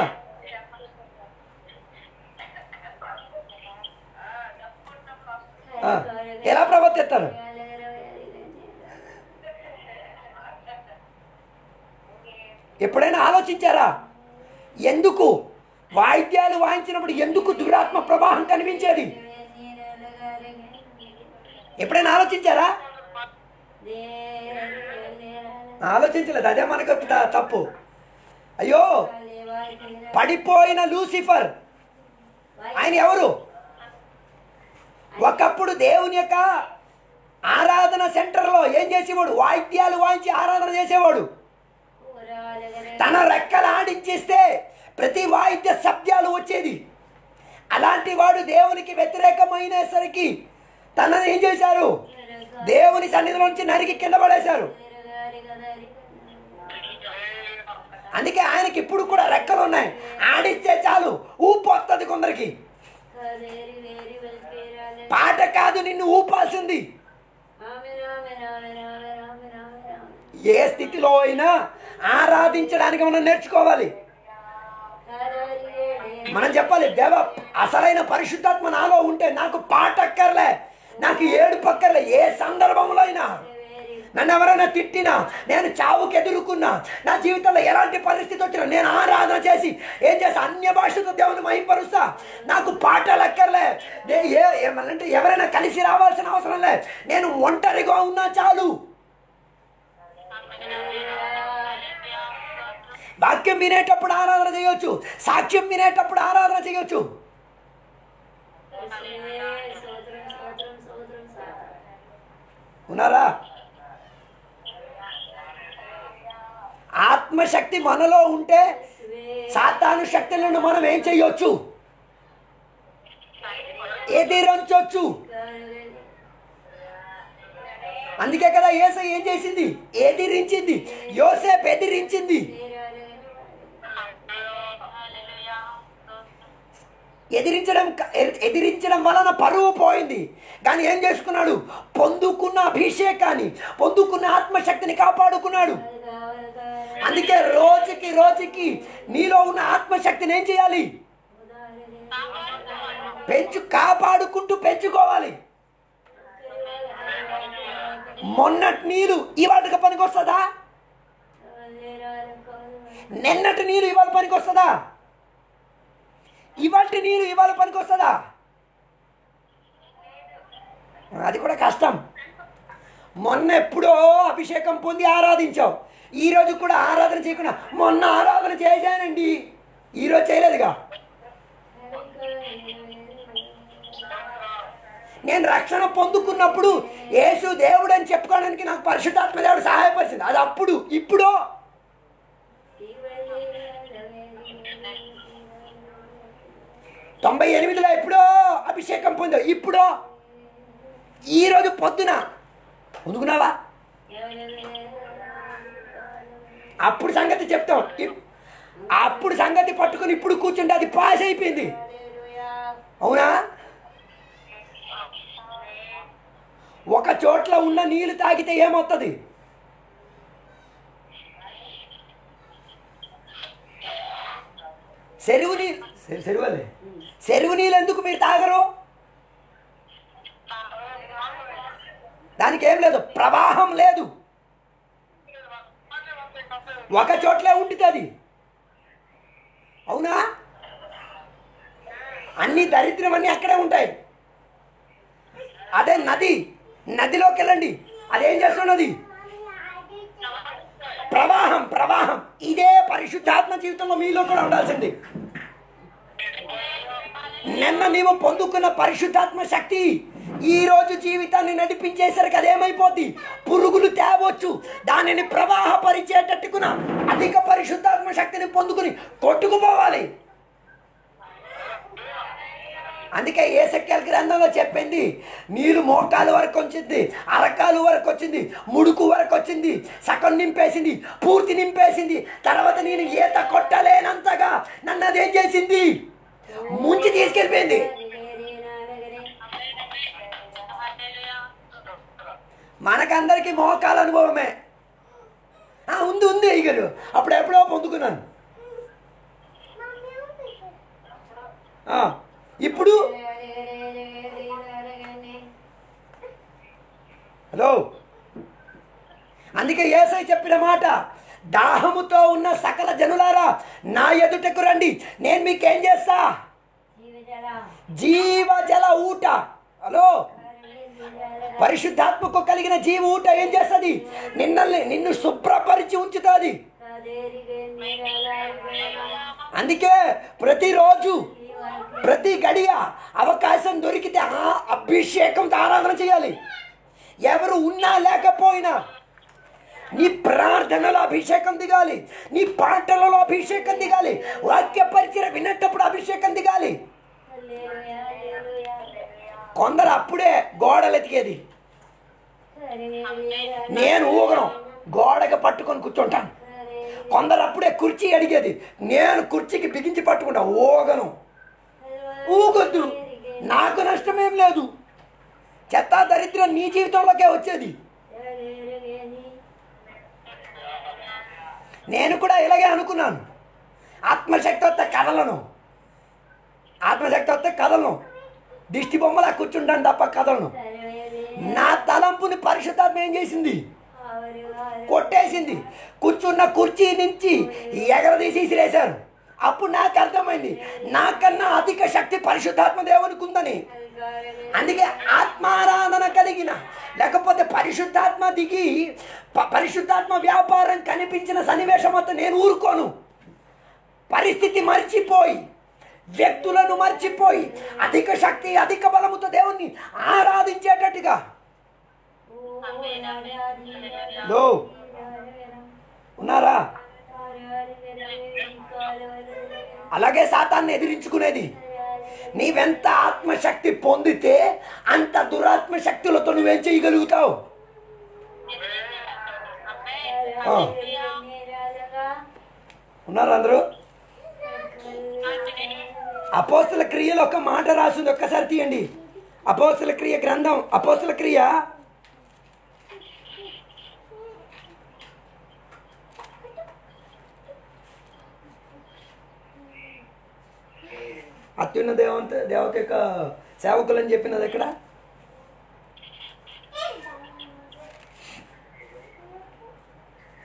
Speaker 1: ఆ, ఎలా ప్రవర్తిస్తారు ఎప్పుడైనా ఆలోచించారా ఎందుకు వాయిద్యాలు వాయించినప్పుడు ఎందుకు దురాత్మ ప్రవాహం కనిపించేది ఎప్పుడైనా ఆలోచించారా ఆలోచించలేదు అదే మనకు త- తప్పు అయ్యో పడిపోయిన లూసిఫర్ ఆయన ఎవరు ఒకప్పుడు దేవుని యొక్క ఆరాధన సెంటర్లో ఏం చేసేవాడు వాయిద్యాలు వాయించి ఆరాధన చేసేవాడు తన రెక్కలు ఆడించేస్తే ప్రతి వాయిద్య శబ్దాలు వచ్చేది అలాంటి వాడు దేవునికి వ్యతిరేకమైనసరికి తనని ఏం చేశారు దేవుని సన్నిధిలో నుంచి నరికి కింద పడేశారు అందుకే ఆయనకి ఇప్పుడు కూడా రెక్కలు ఉన్నాయి ఆడిస్తే చాలు ఊపు వస్తుంది కొందరికి పాట కాదు నిన్ను ఊపాల్సింది ఏ స్థితిలో అయినా ఆరాధించడానికి మనం నేర్చుకోవాలి మనం చెప్పాలి దేవ అసలైన పరిశుద్ధాత్మ నాలో ఉంటే నాకు పాట అక్కర్లే నాకు ఏడుపు అక్కర్లే ఏ సందర్భంలో అయినా నన్ను ఎవరైనా తిట్టినా నేను చావుకి ఎదుర్కొన్నా నా జీవితంలో ఎలాంటి పరిస్థితి వచ్చినా నేను ఆరాధన చేసి ఏం చేసి అన్య భాషతో దేవుని మహింపరుస్తా నాకు పాటలు అక్కర్లే నే- ఏ ఏమనంటే ఎవరైనా కలిసి రావాల్సిన అవసరం లే నేను ఒంటరిగా ఉన్నా చాలు వాక్యం వినేటప్పుడు ఆరాధన చేయొచ్చు సాక్ష్యం వినేటప్పుడు ఆరాధన చేయొచ్చు ఉన్నారా ఆత్మశక్తి మనలో ఉంటే సాతాను శక్తులను మనం ఏం చెయ్యొచ్చు ఎదిరించొచ్చు అందుకే కదా ఏసై ఏం చేసింది ఎదిరించింది యోసేపు ఎదిరించింది ఎదిరించడం క- ఎ- ఎదిరించడం వలన పరువు పోయింది కానీ ఏం చేసుకున్నాడు పొందుకున్న అభిషేకాన్ని పొందుకున్న ఆత్మశక్తిని కాపాడుకున్నాడు అందుకే రోజుకి రోజుకి నీలో ఉన్న ఆత్మశక్తిని ఏం చేయాలి పెంచు కాపాడుకుంటూ పెంచుకోవాలి మొన్నటి నీరు ఇవాళకి పనికి వస్తుందా నిన్నటి నీరు ఇవాళ పనికి వస్తుందా ఇవాళ నీరు ఇవాళ పనికి వస్తుందా అది కూడా కష్టం మొన్న ఎప్పుడో అభిషేకం పొంది ఆరాధించావు ఈరోజు కూడా ఆరాధన చేయకుండా మొన్న ఆరాధన చేశానండి ఈరోజు చేయలేదుగా నేను రక్షణ పొందుకున్నప్పుడు యేసు దేవుడు అని చెప్పుకోవడానికి నాకు పరిశుద్ధాత్మ దేవుడు సహాయపరిచింది అది అప్పుడు ఇప్పుడు తొంభై ఎనిమిదిలో ఎప్పుడో అభిషేకం పొందావు ఇప్పుడు ఈరోజు పొద్దున పొందుకున్నావా అప్పుడు సంగతి చెప్తాం ఇప్- అప్పుడు సంగతి పట్టుకుని ఇప్పుడు కూర్చుంటే అది పాస్ అయిపోయింది అవునా ఒక చోట్ల ఉన్న నీళ్లు తాగితే ఏమవుతుంది చెరువు నీళ్ళు చెరువులే చెరువు నీళ్ళు ఎందుకు మీరు తాగరు దానికి ఏం లేదు ప్రవాహం లేదు ఒక చోట్లే ఉంటుంది అవునా అన్ని దరిద్రం అన్నీ అక్కడే ఉంటాయి అదే నది నదిలోకి వెళ్ళండి అదేం చేస్తున్నది ప్రవాహం ప్రవాహం ఇదే పరిశుద్ధాత్మ జీవితంలో మీలో కూడా ఉండాల్సింది నిన్న నీవు పొందుకున్న పరిశుద్ధాత్మ శక్తి ఈ రోజు జీవితాన్ని నడిపించేసరికి అదేమైపోద్ది పురుగులు తేవచ్చు దానిని ప్రవాహపరిచేటట్టుకున అధిక పరిశుద్ధాత్మ శక్తిని పొందుకుని కొట్టుకుపోవాలి అందుకే ఏసక్యాల గ్రంథంలో చెప్పింది నీరు మోకాలు వరకు వచ్చింది అరకాలు వరకు వచ్చింది ముడుకు వరకు వచ్చింది సగం నింపేసింది పూర్తి నింపేసింది తర్వాత నేను ఈత కొట్టలేనంతగా నన్ను అదేం చేసింది ముంచి తీసుకెళ్ళిపోయింది మనకందరికీ మోకాల అనుభవమే ఆ, ఉంది ఉంది అయ్యగారు అప్పుడు ఎప్పుడో పొందుకున్నాను ఆ, ఇప్పుడు హలో అందుకే ఏసై చెప్పిన మాట దాహముతో ఉన్న సకల జనులారా నా ఎదుటకు రండి నేను మీకేం చేస్తా జీవజల ఊట హలో పరిశుద్ధాత్మకు కలిగిన జీవ ఊట ఏం చేస్తుంది నిన్నల్ని నిన్ను శుభ్రపరిచి ఉంచుతుంది అందుకే ప్రతిరోజు ప్రతి గడియ అవకాశం దొరికితే ఆ అభిషేకంతో ఆరాధన చేయాలి ఎవరు ఉన్నా లేకపోయినా నీ ప్రార్థనలో అభిషేకం దిగాలి నీ పాటలలో అభిషేకం దిగాలి వాక్య పరిచయం విన్నప్పుడు అభిషేకం దిగాలి కొందరు అప్పుడే గోడలు ఎతికేది నేను ఊగను గోడకి పట్టుకొని కూర్చుంటాను కొందరు అప్పుడే కుర్చీ అడిగేది నేను కుర్చీకి బిగించి పట్టుకుంటా ఊగను ఊగొద్దు నాకు నష్టమేం లేదు చెత్త దరిద్రం నీ జీవితంలోకే వచ్చేది నేను కూడా ఇలాగే అనుకున్నాను ఆత్మశక్తి వస్తే కదలను ఆత్మశక్తి వస్తే కదలను దిష్టి బొమ్మలా కూర్చుంటాను తప్ప కదలను నా తలంపుని పరిశుద్ధాత్మ ఏం చేసింది కొట్టేసింది కూర్చున్న కుర్చీ నుంచి ఎగరదీసి విసిరేశారు అప్పుడు నాకు అర్థమైంది నాకన్నా అధిక శక్తి పరిశుద్ధాత్మ దేవునికి ఉందని అందుకే ఆత్మారాధన కలిగిన లేకపోతే పరిశుద్ధాత్మ దిగి ప- పరిశుద్ధాత్మ వ్యాపారం కనిపించిన సన్నివేశం మొత్తం నేను ఊరుకోను పరిస్థితి మర్చిపోయి వ్యక్తులను మర్చిపోయి అధిక శక్తి అధిక బలముతో దేవుణ్ణి ఆరాధించేటట్టుగా లో ఉన్నారా అలాగే సాతాన్ని ఎదిరించుకునేది నీవెంత ఆత్మశక్తి పొందితే అంత దురాత్మ శక్తులతో నువ్వేం చేయగలుగుతావు ఆ. ఉన్నారు అందరూ అపోస్తుల క్రియలో ఒక మాట రాసింది ఒక్కసారి తీయండి అపోస్తుల క్రియ గ్రంథం అపోస్తుల క్రియ అత్యున్న దేవంత దేవత యొక్క సేవకులు అని చెప్పినది ఎక్కడ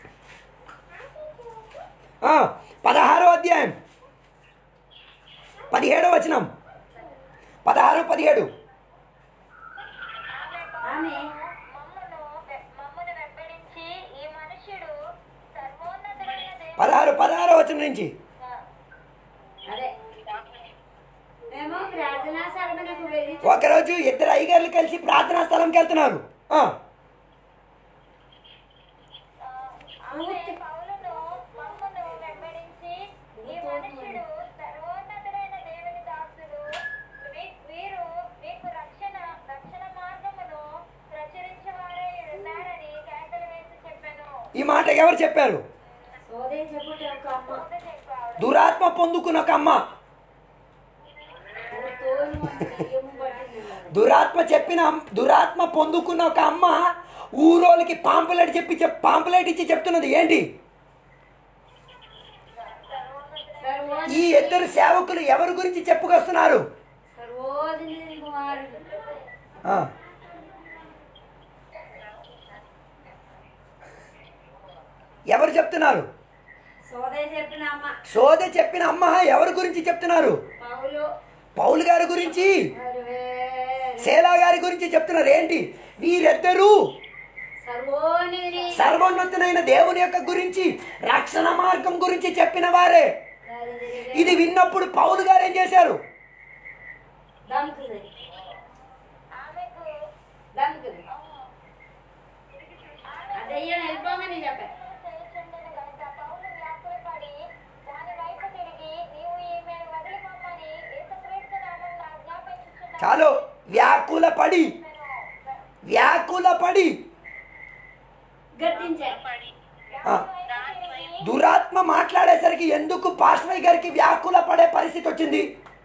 Speaker 1: ఆ, పదహారో అధ్యాయం పదిహేడో వచనం పదహారు పదిహేడు
Speaker 2: ఆమె
Speaker 3: మమ్మను వె- మమ్మను వెంబడించి ఈ మనుష్యుడు సర్వోన్నతుడైన దేవుడు
Speaker 1: పదహారు పదహారో వచనం నుంచి
Speaker 2: అదే మేము ప్రార్థనా స్థలమునకు వెళ్ళి
Speaker 1: ఒకరోజు ఇద్దరు అయ్యగారులు కలిసి ప్రార్థనా స్థలంకి వెళ్తున్నారు ఆ,
Speaker 3: ఆమె పౌలును మమ్మను వెంబడించి ఈ మనుష్యుడు సర్వోన్నతుడైన దేవుని దాసుడు వీ- వీరు మీకు రక్షణ రక్షణ మార్గమును ప్రచురించేవారై ఉన్నారని కేకలు వేసి చెప్పాను
Speaker 1: ఈ మాట ఎవరు చెప్పారు
Speaker 2: సోదే చెప్పుట ఒక అమ్మ
Speaker 3: ముందు చెప్పాడు
Speaker 1: దురాత్మ పొందుకున్న ఒక అమ్మ
Speaker 2: ఓ తోలు అంటే దెయ్యము పట్టింది అన్నది.
Speaker 1: దురాత్మ చెప్పిన అమ్- దురాత్మ పొందుకున్న ఒక అమ్మ ఊరోళ్ళకి పాంపులెట్ చెప్పి చెప్ పాంపులెట్ ఇచ్చి చెప్తున్నది ఏంటి
Speaker 2: సర్వోన్నత
Speaker 1: ఈ ఇద్దరు సేవకులు ఎవరి గురించి చెప్పుకొస్తున్నారు
Speaker 2: సర్వోన్నతుని కుమారుడు
Speaker 1: ఆ. ఎవరు చెప్తున్నారు
Speaker 2: సోదే చెప్పిన అమ్మ
Speaker 1: సోద చెప్పిన అమ్మ ఎవరి గురించి చెప్తున్నారు
Speaker 2: పౌలు
Speaker 1: పౌలు గారి గురించి
Speaker 2: వారు వేరు.
Speaker 1: శేలా గారి గురించి చెప్తున్నారు ఏంటి వీరిద్దరూ
Speaker 2: సర్వోన్నతుని
Speaker 1: సర్వోన్నతునైన దేవుని యొక్క గురించి రక్షణ మార్గం గురించి చెప్పిన వారే
Speaker 2: గాలి తిరిగే
Speaker 1: ఇది విన్నప్పుడు పౌలు గారు ఏం చేశారు
Speaker 2: దంకుది
Speaker 3: ఆమెకు
Speaker 2: దంకుది ఆ దెయ్యం వెళ్ళిపోమని చెప్పా
Speaker 3: చేయుచుండెను గనుక పౌలు వ్యాకులపడి దాని వైపు తిరిగి నీవు ఈమెను వదిలిపొమ్మని యేసుక్రీస్తు నామమున ఆజ్ఞాపించుచున్నాను.
Speaker 1: చాలు వ్యాకుల పడి వ్యాకుల పడి
Speaker 2: గద్దించారు
Speaker 1: ఆ, దురాత్మ మాట్లాడేసరికి ఎందుకు పాస్వయ్య గారికి వ్యాకుల పడే పరిస్థితి వచ్చింది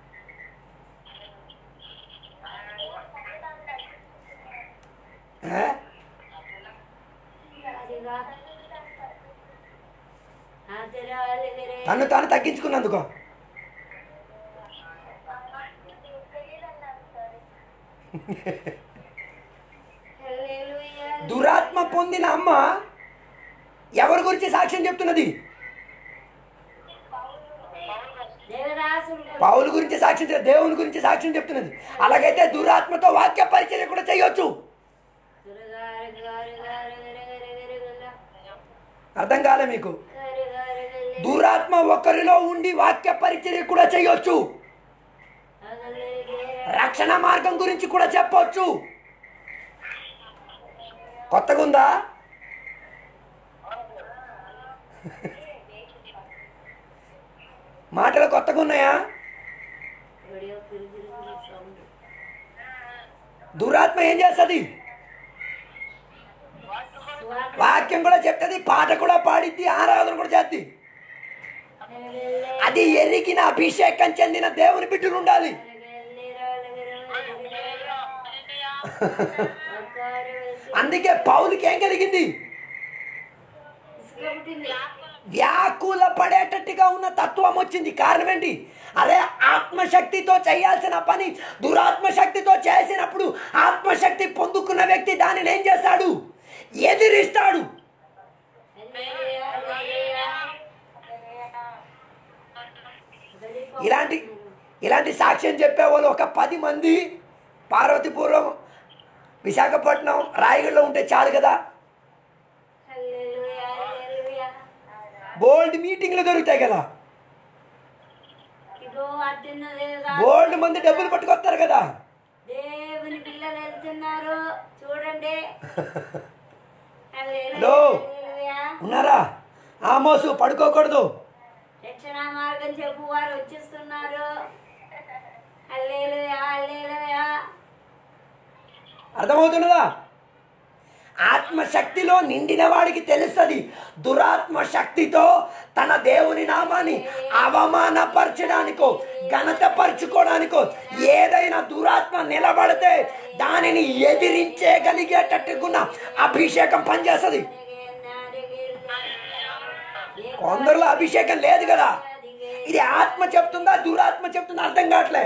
Speaker 1: ఏ?
Speaker 2: రాజుగా ఆదరాలిగరే
Speaker 1: తను తాను తగ్గించుకున్నందుకో
Speaker 3: తెలియదన్నాను సారీ
Speaker 2: హల్లెలూయా
Speaker 1: దురాత్మ పొందిన అమ్మ ఎవరి గురించి సాక్ష్యం చెప్తున్నది
Speaker 2: దేవదాసుడు
Speaker 1: పౌలు గురించి సాక్ష్యం చెప్- దేవుని గురించి సాక్ష్యం చెప్తున్నది అలాగైతే దురాత్మతో వాక్య పరిచయం కూడా చేయొచ్చు
Speaker 2: గారు గారు గారు గారు గారు గారు
Speaker 1: అర్థం కాలే మీకు
Speaker 2: గారు గారు గారు
Speaker 1: దురాత్మ ఒకరిలో ఉండి వాక్య పరిచర్య కూడా చేయొచ్చు రక్షణ మార్గం గురించి కూడా చెప్పొచ్చు కొత్తగా ఉందా మాటలు కొత్తగా ఉన్నాయా దురాత్మ ఏం చేస్తుంది వాక్యం కూడా చెప్తుంది పాట కూడా పాడిద్ది ఆరాధన కూడా చేద్ది అది ఎరిగిన అభిషేకం చెందిన దేవుని బిడ్డలు ఉండాలి అందుకే పౌలుకి ఏం కలిగింది వ్యాకుల పడేటట్టుగా ఉన్న తత్వం వచ్చింది కారణం ఏంటి అదే ఆత్మశక్తితో చేయాల్సిన పని దురాత్మశక్తితో చేసినప్పుడు ఆత్మశక్తి పొందుకున్న వ్యక్తి దానిని ఏం చేస్తాడు ఎదిరిస్తాడు ఇలాంటి ఇలాంటి సాక్ష్యం చెప్పేవాళ్ళు ఒక పది మంది పార్వతీపురం విశాఖపట్నం రాయగఢలో ఉంటే చాలు కదా బోల్డ్ మీటింగ్లు దొరుకుతాయి కదా
Speaker 2: ఇగో అర్జున లేదా
Speaker 1: బోల్డ్ మంది డబ్బులు పట్టుకొస్తారు కదా
Speaker 2: దేవుని పిల్లలు వెళ్తున్నారు చూడండి
Speaker 1: హలో. ఉన్నారా ఆమోసు పడుకోకూడదు
Speaker 2: రక్షణ మార్గం చెప్పు వారు వచ్చేస్తున్నారు అల్లేలుయా అల్లేలుయా
Speaker 1: అర్థమవుతున్నదా ఆత్మశక్తిలో నిండిన వాడికి తెలుస్తుంది దురాత్మ శక్తితో తన దేవుని నామాన్ని అవమానపరచడానికో ఘనతపరచుకోవడానికో ఏదైనా దురాత్మ నిలబడితే దానిని ఎదిరించేయగలిగేటట్టుకున్న అభిషేకం పనిచేస్తుంది కొందరిలో అభిషేకం లేదు కదా ఇది ఆత్మ చెప్తుందా దురాత్మ చెప్తుందా అర్థం కావట్లే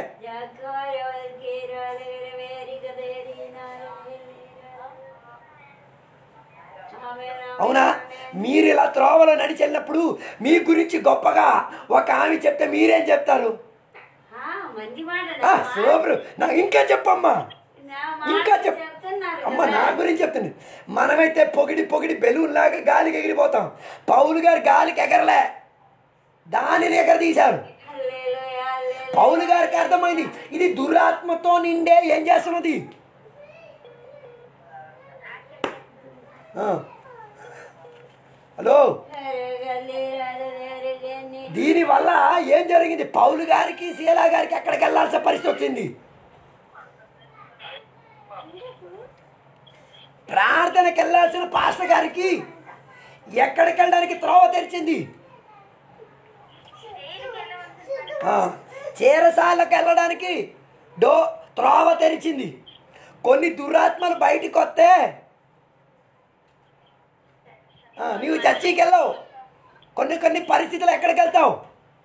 Speaker 1: అవునా మీరు ఇలా త్రోవలో నడిచి వెళ్ళినప్పుడు మీ గురించి గొప్పగా ఒక ఆమె చెప్తే మీరేం చెప్తారు
Speaker 2: ఆ, మంచి మాట
Speaker 1: ఆ, సూపర్ నాకు ఇంకా చెప్పమ్మా
Speaker 2: నా
Speaker 1: ఇంకా
Speaker 2: మాట
Speaker 1: చెప్
Speaker 2: చెప్తున్నారు
Speaker 1: అమ్మ
Speaker 2: కదా.
Speaker 1: నా గురించి చెప్తుంది మనమైతే పొగిడి పొగిడి బెలూన్ లాగా గాలికి ఎగిరిపోతాం పౌలు గారు గాలికి ఎగరలే దానిని ఎగరదీశారు
Speaker 2: హల్లెలూయా, హల్లెలూయా.
Speaker 1: పౌలు గారికి అర్థమైంది ఇది దురాత్మతో నిండే ఏం చేస్తున్నది ఆ. Hello
Speaker 2: hallelujah.
Speaker 1: దీనివల్ల ఏం జరిగింది పౌలు గారికి శీలా గారికి ఎక్కడికి వెళ్ళాల్సిన పరిస్థితి వచ్చింది ప్రార్థనకి వెళ్ళాల్సిన పాస్టర్ గారికి ఎక్కడికి వెళ్ళడానికి త్రోవ తెరిచింది ఆ, చీరసాలకు వెళ్ళడానికి డో త్రోవ తెరిచింది కొన్ని దురాత్మలు బయటికి వస్తే ఆ, నీవు చర్చికి వెళ్ళావు కొన్ని కొన్ని పరిస్థితులు ఎక్కడికి వెళ్తావు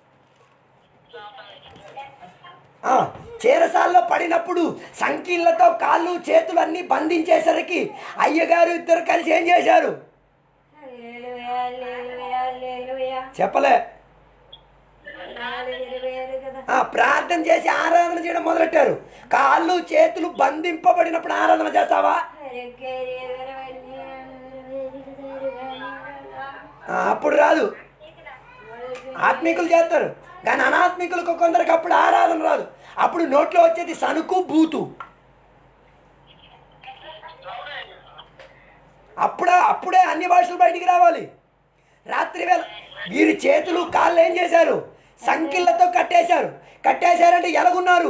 Speaker 1: ఆ, చీరసాల్లో పడినప్పుడు సంకీళ్ళతో కాళ్ళు చేతులు అన్నీ బంధించేసరికి అయ్యగారు ఇద్దరు కలిసి ఏం చేశారు
Speaker 2: హల్లెలూయా, హల్లెలూయా, హల్లెలూయా.
Speaker 1: చెప్పలే
Speaker 2: నాలుగు ఇరవై ఆరు కదా.
Speaker 1: ఆ, ప్రార్థన చేసి ఆరాధన చేయడం మొదలెట్టారు కాళ్ళు చేతులు బంధింపబడినప్పుడు ఆరాధన చేస్తావా
Speaker 2: హరికేరి ఎవరవల్లి, ఎవరవేరి కదరుగానిరలా.
Speaker 1: ఆ, అప్పుడు రాదు ఆత్మీకులు చేస్తారు కానీ అనాత్మికులకు కొందరికి అప్పుడు ఆరాధన రాదు అప్పుడు నోట్లో వచ్చేది సనుకు బూతు అప్పుడే అప్పుడే అన్ని భాషలు బయటికి రావాలి రాత్రి వేళ వీరి చేతులు కాళ్ళు ఏం చేశారు సంకిళ్ళతో కట్టేశారు కట్టేశారంటే ఎలాగున్నారు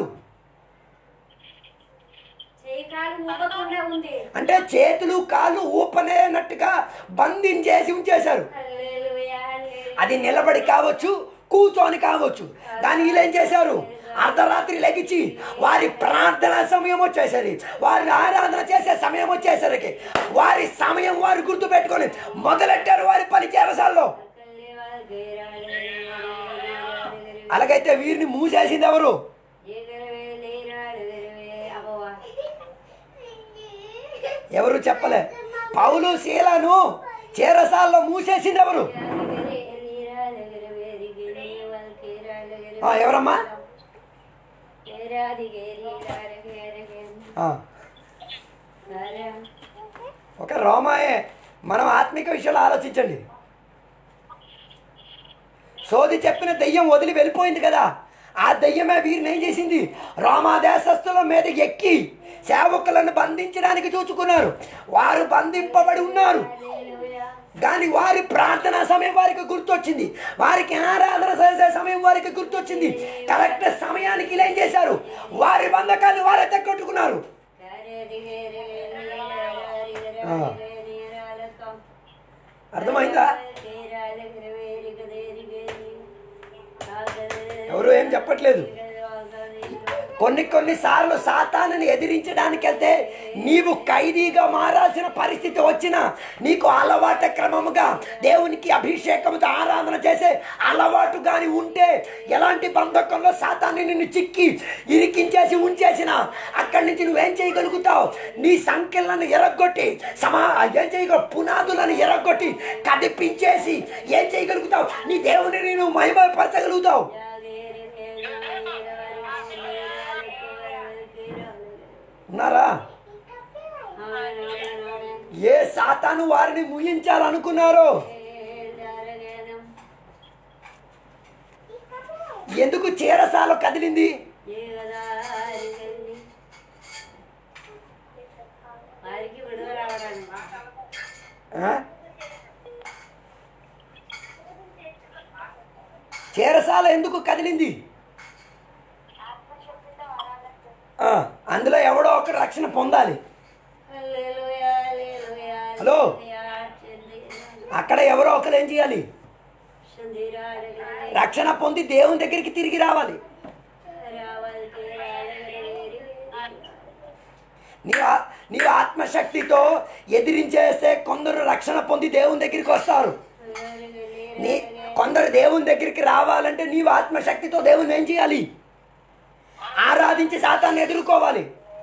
Speaker 2: చేయి కాలు మూగకుండా ఉంది
Speaker 1: అంటే చేతులు కాళ్ళు ఊపనేనట్టుగా బంధించేసి ఉంచేశారు
Speaker 2: హల్లెలూయా, హల్లెలూయా.
Speaker 1: అది నిలబడి కావచ్చు కూర్చొని కావచ్చు కానీ వీళ్ళు ఏం చేశారు అర్ధరాత్రి లెగిచి వారి ప్రార్థన సమయం వచ్చేసరి వారి ఆరాధన చేసే సమయం వచ్చేసరికి వారి సమయం వారు గుర్తు పెట్టుకొని మొదలెట్టారు వారి పని చేరసాల్లో
Speaker 2: కల్లేవా, గైరాలు, గైరాలు,
Speaker 1: అలాగైతే వీరిని మూసేసింది ఎవరు
Speaker 2: ఎగరవే, లేరాలు, ఎగరవే, అవ్వవా.
Speaker 1: ఎవరు చెప్పలే పౌలు శీలను చేరసాల్లో మూసేసింది ఎవరు
Speaker 2: ఎగరే, ఎలీరాలు, ఎగరవే, రిగిరి, వల్కిరాలు, ఎగరవే.
Speaker 1: ఆ, ఎవరమ్మా
Speaker 2: ఏరాది, గేరీరాలు, గేరగే.
Speaker 1: ఆ,
Speaker 2: సరే.
Speaker 1: ఒక రోమాయే మనం ఆత్మిక విషయాలు ఆలోచించండి సోది చెప్పిన దెయ్యం వదిలి వెళ్ళిపోయింది కదా ఆ దెయ్యమే వీరిని ఏం చేసింది రోమా దేశస్థుల మీద ఎక్కి సేవకులను బంధించడానికి చూచుకున్నారు వారు బంధింపబడి ఉన్నారు
Speaker 2: హల్లెలూయా.
Speaker 1: కానీ వారి ప్రార్థనా సమయం వారికి గుర్తొచ్చింది వారికి ఆరాధన చేసే సమయం వారికి గుర్తొచ్చింది కరెక్ట్ సమయానికి ఇలా ఏం చేశారు వారి బంధకాన్ని వారే తెగొట్టుకున్నారు
Speaker 2: గరేది, గేరి, ఎలీరాలు, ఎగరవే,
Speaker 1: ఆ.
Speaker 2: ఎలీరాలు, కం.
Speaker 1: అర్థమైందా
Speaker 2: గేరాలు, ఎగరవే, రిగదేరి, గేరి. ఆగరే,
Speaker 1: ఎవరు ఏం చెప్పట్లేదు కొన్ని కొన్ని సార్లు సాతానుని ఎదిరించడానికి వెళ్తే నీవు ఖైదీగా మారాల్సిన పరిస్థితి వచ్చినా నీకు అలవాట క్రమముగా దేవునికి అభిషేకంతో ఆరాధన చేసే అలవాటు కానీ ఉంటే ఎలాంటి బంధకంలో సాతాన్ని నిన్ను చిక్కి ఇరికించేసి ఉంచేసిన అక్కడి నుంచి నువ్వేం చేయగలుగుతావు నీ సంఖ్యలను ఎరగొట్టి సమా ఏం చేయగల పునాదులను ఎరగొట్టి కదిపించేసి ఏం చేయగలుగుతావు నీ దేవుని నువ్వు మహిమపరచగలుగుతావు ఉన్నారా ఏ సాతాను వారిని ముయించాలనుకున్నారో ఎందుకు చీరసాల కదిలింది
Speaker 2: వారికి విడుదల రావడానికి
Speaker 1: ఆ? చీరసాల ఎందుకు కదిలింది ఆ, అందులో ఎవడో ఒకడు రక్షణ పొందాలి
Speaker 2: హల్లెలూయా, హల్లెలూయా,
Speaker 1: హలో.
Speaker 2: హల్లెలూయా, చంద్ర-
Speaker 1: అక్కడ ఎవరో ఒకరు ఏం చేయాలి
Speaker 2: చంద్రాలు
Speaker 1: రక్షణ పొంది దేవుని దగ్గరికి తిరిగి రావాలి
Speaker 2: రావాలి తీరాలి
Speaker 1: నీ ఆ- నీ ఆత్మశక్తితో ఎదిరించేస్తే కొందరు రక్షణ పొంది దేవుని దగ్గరికి వస్తారు నీ కొందరు దేవుని దగ్గరికి రావాలంటే నీవు ఆత్మశక్తితో దేవుని ఏం చేయాలి ఆరాధించి శాతాన్ని ఎదుర్కోవాలి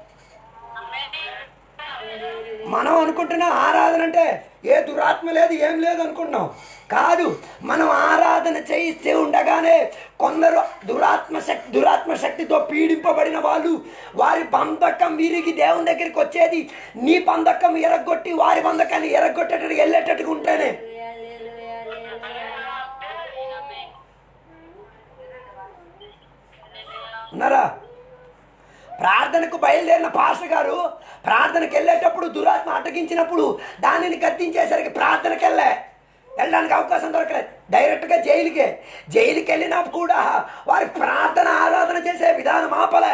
Speaker 1: మనం అనుకుంటున్న ఆరాధన అంటే ఏ దురాత్మ లేదు ఏం లేదు అనుకుంటున్నాం కాదు మనం ఆరాధన చేయిస్తూ ఉండగానే కొందరు దురాత్మ శక్తి దురాత్మ ఆత్మశక్తితో పీడింపబడిన వాళ్ళు వారి బంధకం విరిగి దేవుని దగ్గరికి వచ్చేది నీ బంధకం ఎరగొట్టి వారి బంధకాన్ని ఎరగొట్టేటట్టు వెళ్ళేటట్టుగా ఉంటేనే
Speaker 2: హల్లెలూయా హల్లెలూయా
Speaker 1: ఉన్నారా ప్రార్థనకు బయలుదేరిన పాస్టర్ గారు ప్రార్థనకు వెళ్ళేటప్పుడు దురాత్మ అటగించినప్పుడు దానిని కత్తించేసరికి ప్రార్థనకి వెళ్ళే వెళ్ళడానికి అవకాశం దొరకలేదు డైరెక్ట్గా జైలుకే జైలుకి వెళ్ళినా కూడా వారి ప్రార్థన ఆరాధన చేసే విధానం ఆపలే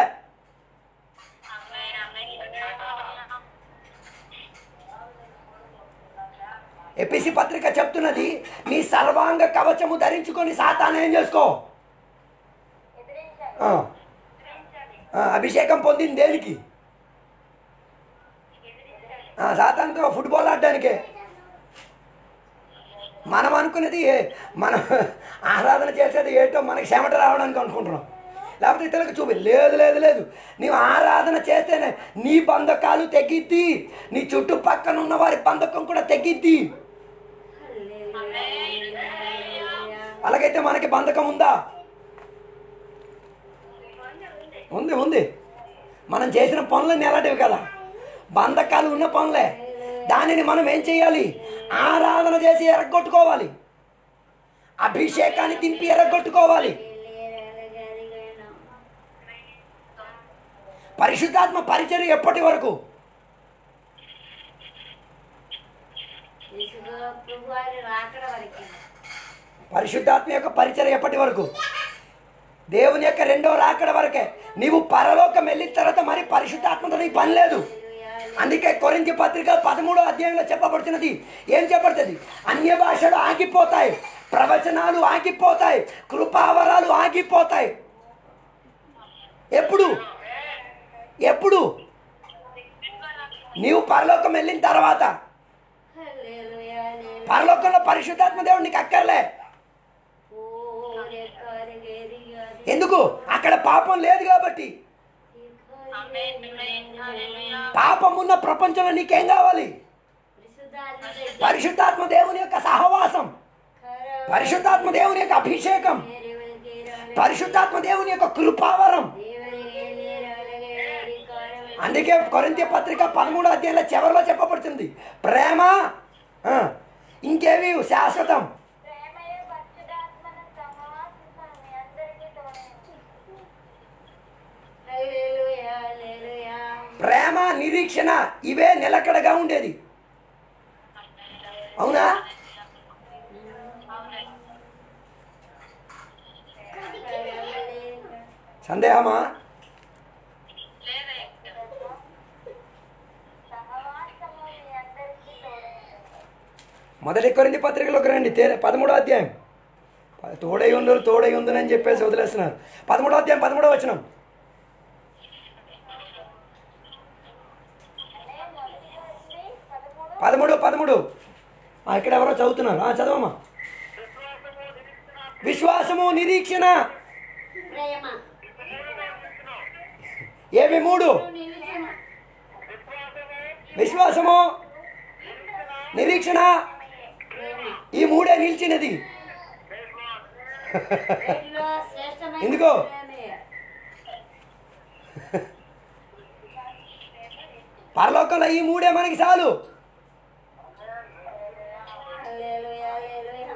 Speaker 1: ఎపిసి పత్రిక చెప్తున్నది నీ సర్వాంగ కవచము ధరించుకొని సాతాను ఏం చేసుకో
Speaker 3: ఎదిరించాలి
Speaker 1: ఆ. ఆ, అభిషేకం పొందింది దేనికి ఆ, సాతాన్తో ఫుట్బాల్ ఆడడానికే మనం అనుకునేది ఏ- మనం ఆరాధన చేసేది ఏటో మనకి చెమట రావడానికి అనుకుంటున్నాం లేకపోతే ఇతరులకు చూపి లేదు లేదు లేదు నీవు ఆరాధన చేస్తేనే నీ బంధకాలు తెగిద్ది నీ చుట్టుపక్కన ఉన్న వారి బంధకం కూడా తెగిద్ది అలాగైతే మనకి బంధకం ఉందా ఉంది ఉంది మనం చేసిన పనులన్నీ ఎలాంటివి కదా బంధకాలు ఉన్న పనులే దానిని మనం ఏం చేయాలి ఆరాధన చేసి ఎరగొట్టుకోవాలి అభిషేకాన్ని దింపి ఎరగొట్టుకోవాలి పరిశుద్ధాత్మ పరిచర్య ఎప్పటి వరకు
Speaker 2: రాకడ వరకు
Speaker 1: పరిశుద్ధాత్మ యొక్క పరిచర్య ఎప్పటి వరకు దేవుని యొక్క రెండో రాకడ వరకే నీవు పరలోకం వెళ్ళిన తర్వాత మరి పరిశుద్ధాత్మతో నీకు పని లేదు అందుకే కొరింథీ పత్రిక పదమూడో అధ్యాయంలో చెప్పబడుతున్నది ఏం చెప్పబడుతుంది అన్య భాషలు ఆగిపోతాయి ప్రవచనాలు ఆగిపోతాయి కృపావరాలు ఆగిపోతాయి ఎప్పుడు ఎప్పుడు నీవు పరలోకం వెళ్ళిన తర్వాత
Speaker 2: హల్లెలూయా హల్లెలూయా
Speaker 1: పరలోకంలో పరిశుద్ధాత్మ దేవుడు నీకు అక్కర్లే
Speaker 2: ఓ రెక్కరిగరిగా
Speaker 1: ఎందుకు అక్కడ పాపం లేదు కాబట్టి పాపం ఉన్న ప్రపంచంలో నీకేం కావాలి పరిశుద్ధాత్మ దేవుని యొక్క సహవాసం పరిశుద్ధాత్మ దేవుని యొక్క అభిషేకం పరిశుద్ధాత్మ దేవుని యొక్క కృపావరం అందుకే కొరింథీ పత్రిక పదమూడో అధ్యాయంలో చివరిలో చెప్పబడుతుంది ప్రేమ ఆ, ఇంకేవి శాశ్వతం
Speaker 3: ప్రేమయే పరిశుద్ధాత్మను సమాసిస్తాను మీ అందరికీ తోడైంది
Speaker 1: ప్రేమ నిరీక్షణ ఇవే నిలకడగా ఉండేది అవునా సందేహమా
Speaker 3: సహవాసము మీ అందరికీ తోడైంది
Speaker 1: మొదటి కొరింది పత్రికలోకి రండి తే పదమూడో అధ్యాయం ప- తోడై ఉందరు తోడై ఉందని చెప్పేసి వదిలేస్తున్నారు పదమూడో అధ్యాయం పదమూడో వచనం
Speaker 3: అనే మొదటి వచ్చి పదమూడు
Speaker 1: పదమూడు పదమూడు ఆ, ఇక్కడ ఎవరో చదువుతున్నారు ఆ, చదవమ్మా విశ్వాసము నిరీక్షణ
Speaker 2: ప్రేమ
Speaker 1: ఏవి మూడు
Speaker 2: నిలిచిన
Speaker 1: విశ్వాసము నిరీక్షణ
Speaker 2: ప్రేమ
Speaker 1: ఈ మూడే నిలిచినది
Speaker 2: వీటిలో శ్రేష్టమైన
Speaker 1: ఎందుకో?
Speaker 2: ప్రేమే.
Speaker 1: పరలోకంలో ఈ మూడే మనకి చాలు
Speaker 2: హల్లెలూయా, హల్లెలూయా.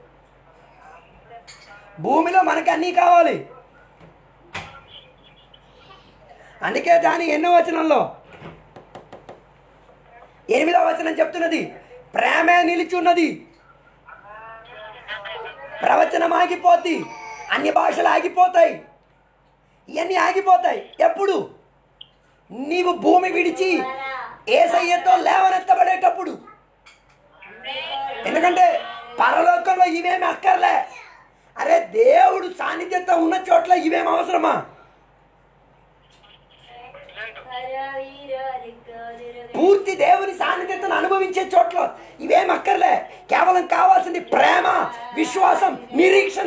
Speaker 1: భూమిలో మనకి అన్నీ కావాలి అందుకే దాని ఎన్నో వచనంలో ఎనిమిదో వచనం చెప్తున్నది ప్రేమే నిలిచి ఉన్నది ప్రవచనం ఆగిపోద్ది అన్ని భాషలు ఆగిపోతాయి ఇవన్నీ ఆగిపోతాయి ఎప్పుడు నీవు భూమి విడిచి ఏసయ్యతో లేవనెత్తబడేటప్పుడు ఎందుకంటే పరలోకంలో ఇవేమి అక్కర్లే అరే దేవుడు సాన్నిధ్యత ఉన్న చోట్ల ఇవేం అవసరమా పూర్తి దేవుని సాన్నిధ్యతను అనుభవించే చోట్ల ఇవేం అక్కర్లే కేవలం కావాల్సింది ప్రేమ విశ్వాసం నిరీక్షణ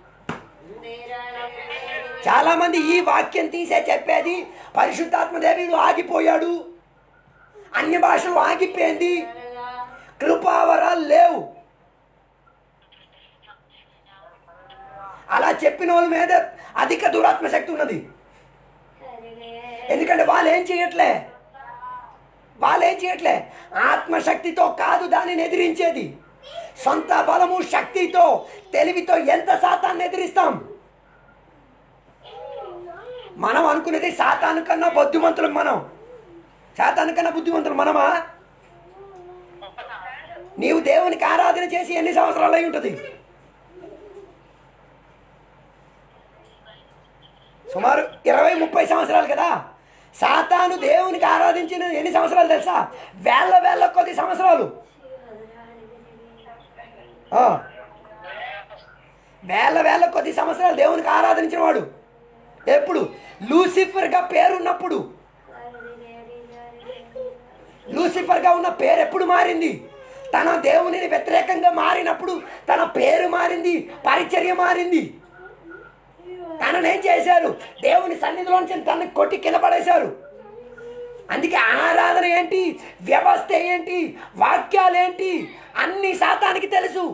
Speaker 1: చాలా మంది ఈ వాక్యం తీసే చెప్పేది పరిశుద్ధాత్మ దేవుడు ఆగిపోయాడు అన్య భాషలు ఆగిపోయింది కృపావరాలు లేవు అలా చెప్పిన వాళ్ళ మీద అధిక దురాత్మ శక్తి ఉన్నది ఎందుకంటే వాళ్ళు ఏం చేయట్లే వాళ్ళు ఏం చేయట్లే ఆత్మశక్తితో కాదు దానిని ఎదిరించేది సొంత బలము శక్తితో తెలివితో ఎంత సాతాన్ని ఎదిరిస్తాం మనం అనుకునేది సాతాను కన్నా బుద్ధిమంతులు మనం సాతాను కన్నా బుద్ధిమంతులు మనమా నీవు దేవునికి ఆరాధన చేసి ఎన్ని సంవత్సరాలు అయి ఉంటుంది సుమారు ఇరవై ముప్పై సంవత్సరాలు కదా సాతాను దేవునికి ఆరాధించిన ఎన్ని సంవత్సరాలు తెలుసా వేల వేల కొద్ది సంవత్సరాలు ఆ. వేల వేల కొద్ది సంవత్సరాలు దేవునికి ఆరాధించిన వాడు ఎప్పుడు లూసిఫర్గా పేరున్నప్పుడు లూసిఫర్గా ఉన్న పేరు ఎప్పుడు మారింది తన దేవునిని వ్యతిరేకంగా మారినప్పుడు తన పేరు మారింది పరిచర్య మారింది తనను ఏం చేశారు దేవుని సన్నిధిలోంచి తనని కొట్టి కింద పడేశారు అందుకే ఆరాధన ఏంటి వ్యవస్థ ఏంటి వాక్యాలు ఏంటి అన్ని శాతానికి తెలుసు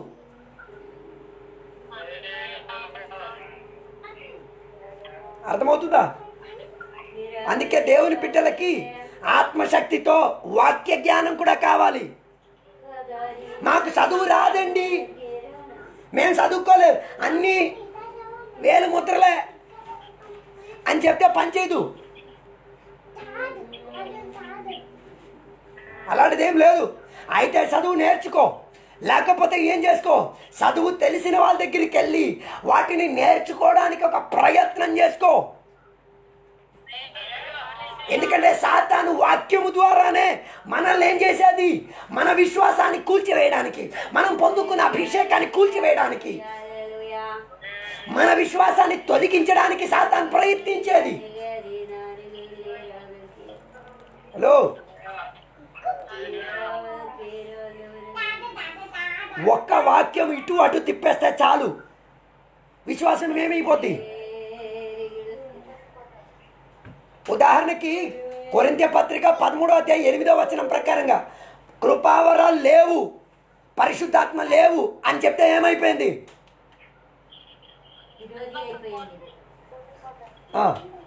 Speaker 1: అర్థమవుతుందా అందుకే దేవుని బిడ్డలకి ఆత్మశక్తితో వాక్య జ్ఞానం కూడా కావాలి మాకు చదువు రాదండి మేము చదువుకోలేదు అన్నీ వేలు ముద్రలే అని చెప్తే పనిచేయదు అలాంటిది ఏం లేదు అయితే చదువు నేర్చుకో లేకపోతే ఏం చేసుకో చదువు తెలిసిన వాళ్ళ దగ్గరికి వెళ్ళి వాటిని నేర్చుకోవడానికి ఒక ప్రయత్నం చేసుకో ఎందుకంటే సాతాను వాక్యము ద్వారానే మనల్ని ఏం చేసేది మన విశ్వాసాన్ని కూల్చివేయడానికి మనం పొందుకున్న అభిషేకాన్ని కూల్చివేయడానికి మన విశ్వాసాన్ని తొలగించడానికి సాతాను ప్రయత్నించేది హలో ఒక్క వాక్యం ఇటు అటు తిప్పేస్తే చాలు విశ్వాసం ఏమైపోద్ది ఉదాహరణకి కొరింథీ పత్రిక పదమూడో అధ్యాయం ఎనిమిదో వచనం ప్రకారంగా కృపావరాలు లేవు పరిశుద్ధాత్మ లేవు అని చెప్తే ఏమైపోయింది
Speaker 2: ఈరోజు అయిపోయింది
Speaker 1: ఆ.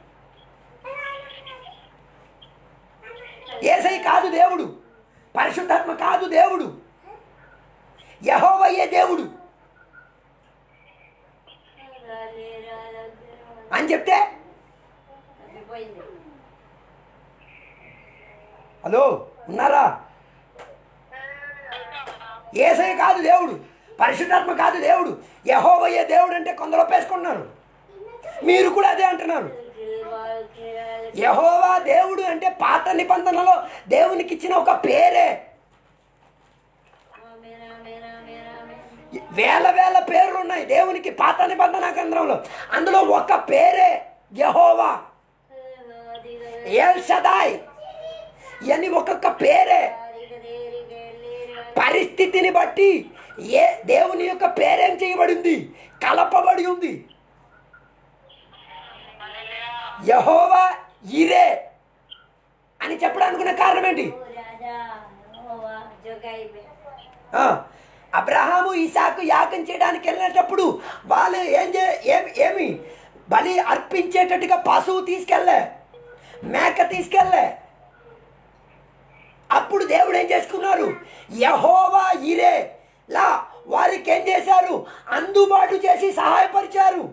Speaker 1: ఏసై కాదు దేవుడు పరిశుద్ధాత్మ కాదు దేవుడు యహోవయ్యే దేవుడు అని చెప్తే
Speaker 2: అయిపోయింది
Speaker 1: హలో ఉన్నారా ఏసై కాదు దేవుడు పరిశుద్ధాత్మ కాదు దేవుడు యహోవయ్యే దేవుడు అంటే కొందరు ఒప్పేసుకుంటున్నారు మీరు కూడా అదే అంటున్నారు యహోవా దేవుడు అంటే పాత నిబంధనలో దేవునికి ఇచ్చిన ఒక పేరే వేల వేల పేర్లు ఉన్నాయి దేవునికి పాత నిబంధన కేంద్రంలో అందులో ఒక పేరే యహోవా ఎల్ షదాయ్ ఇవన్నీ ఒక్కొక్క పేరే పరిస్థితిని బట్టి ఏ దేవుని యొక్క పేరేం చేయబడింది కలపబడి ఉంది యహోవా ఇరే అని చెప్పడానికి ఉన్న కారణం ఏంటి ఆ, అబ్రహాము ఇసాకు యాగం చేయడానికి వెళ్ళేటప్పుడు వాళ్ళు ఏం చే ఏమి ఏమి బలి అర్పించేటట్టుగా పశువు తీసుకెళ్ళే మేక తీసుకెళ్ళే అప్పుడు దేవుడు ఏం చేసుకున్నారు యహోవా ఇరే లా వారికి ఏం చేశారు అందుబాటు చేసి సహాయపరిచారు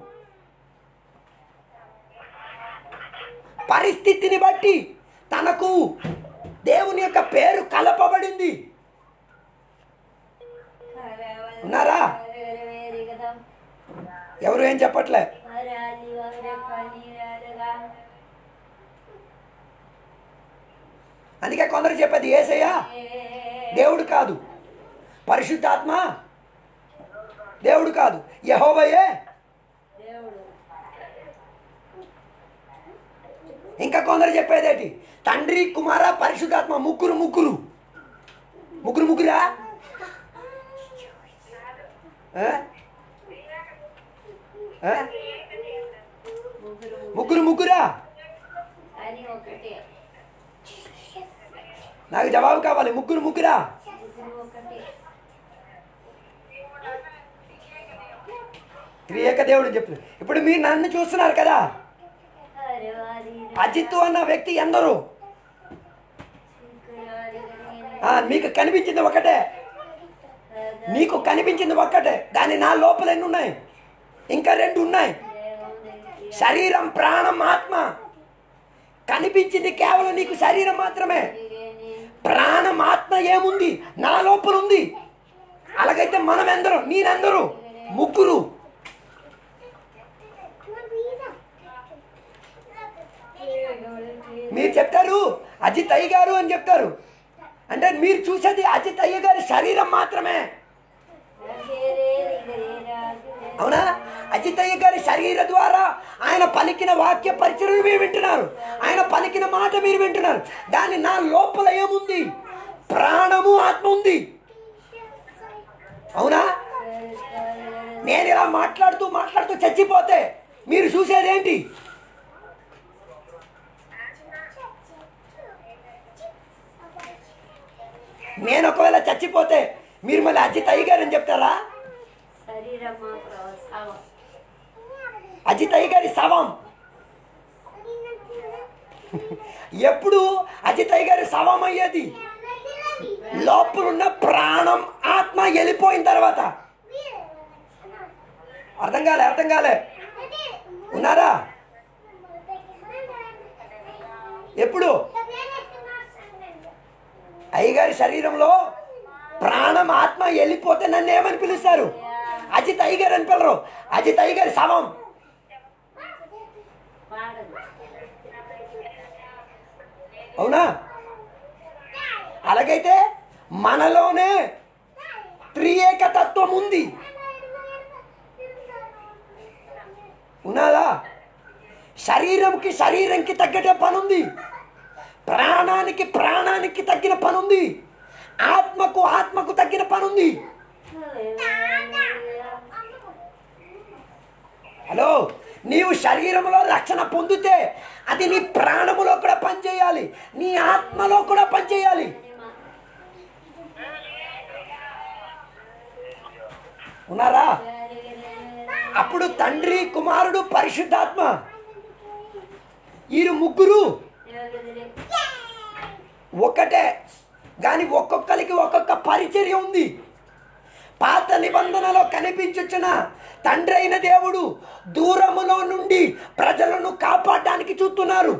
Speaker 1: పరిస్థితిని బట్టి తనకు దేవుని యొక్క పేరు కలపబడింది ఉన్నారా? ఎవరు ఏం చెప్పట్లే అందుకే కొందరు చెప్పేది ఏసయ్యా దేవుడు కాదు పరిశుద్ధాత్మ దేవుడు కాదు యహోవయే
Speaker 2: దేవుడు
Speaker 1: ఇంకా కొందరు చెప్పేదేటి తండ్రి కుమార పరిశుద్ధాత్మ ముగ్గురు ముగ్గురు ముగ్గురు ముగ్గురా ఆ? ఆ?
Speaker 2: ముగ్గురు
Speaker 1: ముగ్గురు ముగ్గురా
Speaker 2: అని ఒకటే
Speaker 1: నాకు జవాబు కావాలి ముగ్గురు ముగ్గురా
Speaker 2: ముగ్గురు ఒకటే
Speaker 1: త్రియేక దేవుడు అని చెప్తున్నారు ఇప్పుడు మీరు నన్ను చూస్తున్నారు కదా అజిత్ అన్న వ్యక్తి ఎందరు ఆ, మీకు కనిపించింది ఒకటే నీకు కనిపించింది ఒక్కటే దాని నా లోపల ఎన్ని ఉన్నాయి ఇంకా రెండు ఉన్నాయి శరీరం ప్రాణం ఆత్మ కనిపించింది కేవలం నీకు శరీరం మాత్రమే ప్రాణం ఆత్మ ఏముంది నా లోపల ఉంది అలాగైతే మనం ఎందరు నేనెందరు ముగ్గురు మీరు చెప్తారు అజిత్ అయ్య గారు అని చెప్తారు అంటే మీరు చూసేది అజిత్ అయ్య గారి శరీరం మాత్రమే అవునా అజిత్ అయ్య గారి శరీర ద్వారా ఆయన పలికిన వాక్య పరిచయం మీరు వింటున్నారు ఆయన పలికిన మాట మీరు వింటున్నారు దాని నా లోపల ఏముంది ప్రాణము ఆత్మ ఉంది అవునా నేను ఇలా మాట్లాడుతూ మాట్లాడుతూ చచ్చిపోతే మీరు చూసేదేంటి నేను ఒకవేళ చచ్చిపోతే మీరు మళ్ళీ అజిత్ అయ్య గారు అని చెప్తారా
Speaker 2: శరీరమా ప్రవసావం
Speaker 1: అజిత్ అయ్య గారి శవం ఎప్పుడు అజిత్ అయ్య గారి శవం అయ్యేది లోపలున్న ప్రాణం ఆత్మ వెళ్ళిపోయిన తర్వాత అర్థం కాలే అర్థం కాలే ఉన్నారా ఎప్పుడు అయ్యగారి శరీరంలో ప్రాణం ఆత్మ వెళ్ళిపోతే నన్ను ఏమని పిలుస్తారు అజిత్ అయ్యగారు అని పిల్లరు అజిత్ అయ్యగారి శవం
Speaker 2: పాడదు
Speaker 1: అవునా అలాగైతే మనలోనే త్రియేక తత్వం ఉంది ఉన్నదా శరీరంకి శరీరంకి తగ్గటే పని ఉంది ప్రాణానికి ప్రాణానికి తగ్గిన పని ఉంది ఆత్మకు ఆత్మకు తగ్గిన పని ఉంది హలో నీవు శరీరంలో రక్షణ పొందితే అది నీ ప్రాణములో కూడా పనిచేయాలి నీ ఆత్మలో కూడా పనిచేయాలి ఉన్నారా అప్పుడు తండ్రి కుమారుడు పరిశుద్ధాత్మ వీరు ముగ్గురు ఒకటే కానీ ఒక్కొక్కరికి ఒక్కొక్క పరిచర్య ఉంది పాత నిబంధనలో కనిపించుచున్న తండ్రి అయిన దేవుడు దూరములో నుండి ప్రజలను కాపాడడానికి చూస్తున్నారు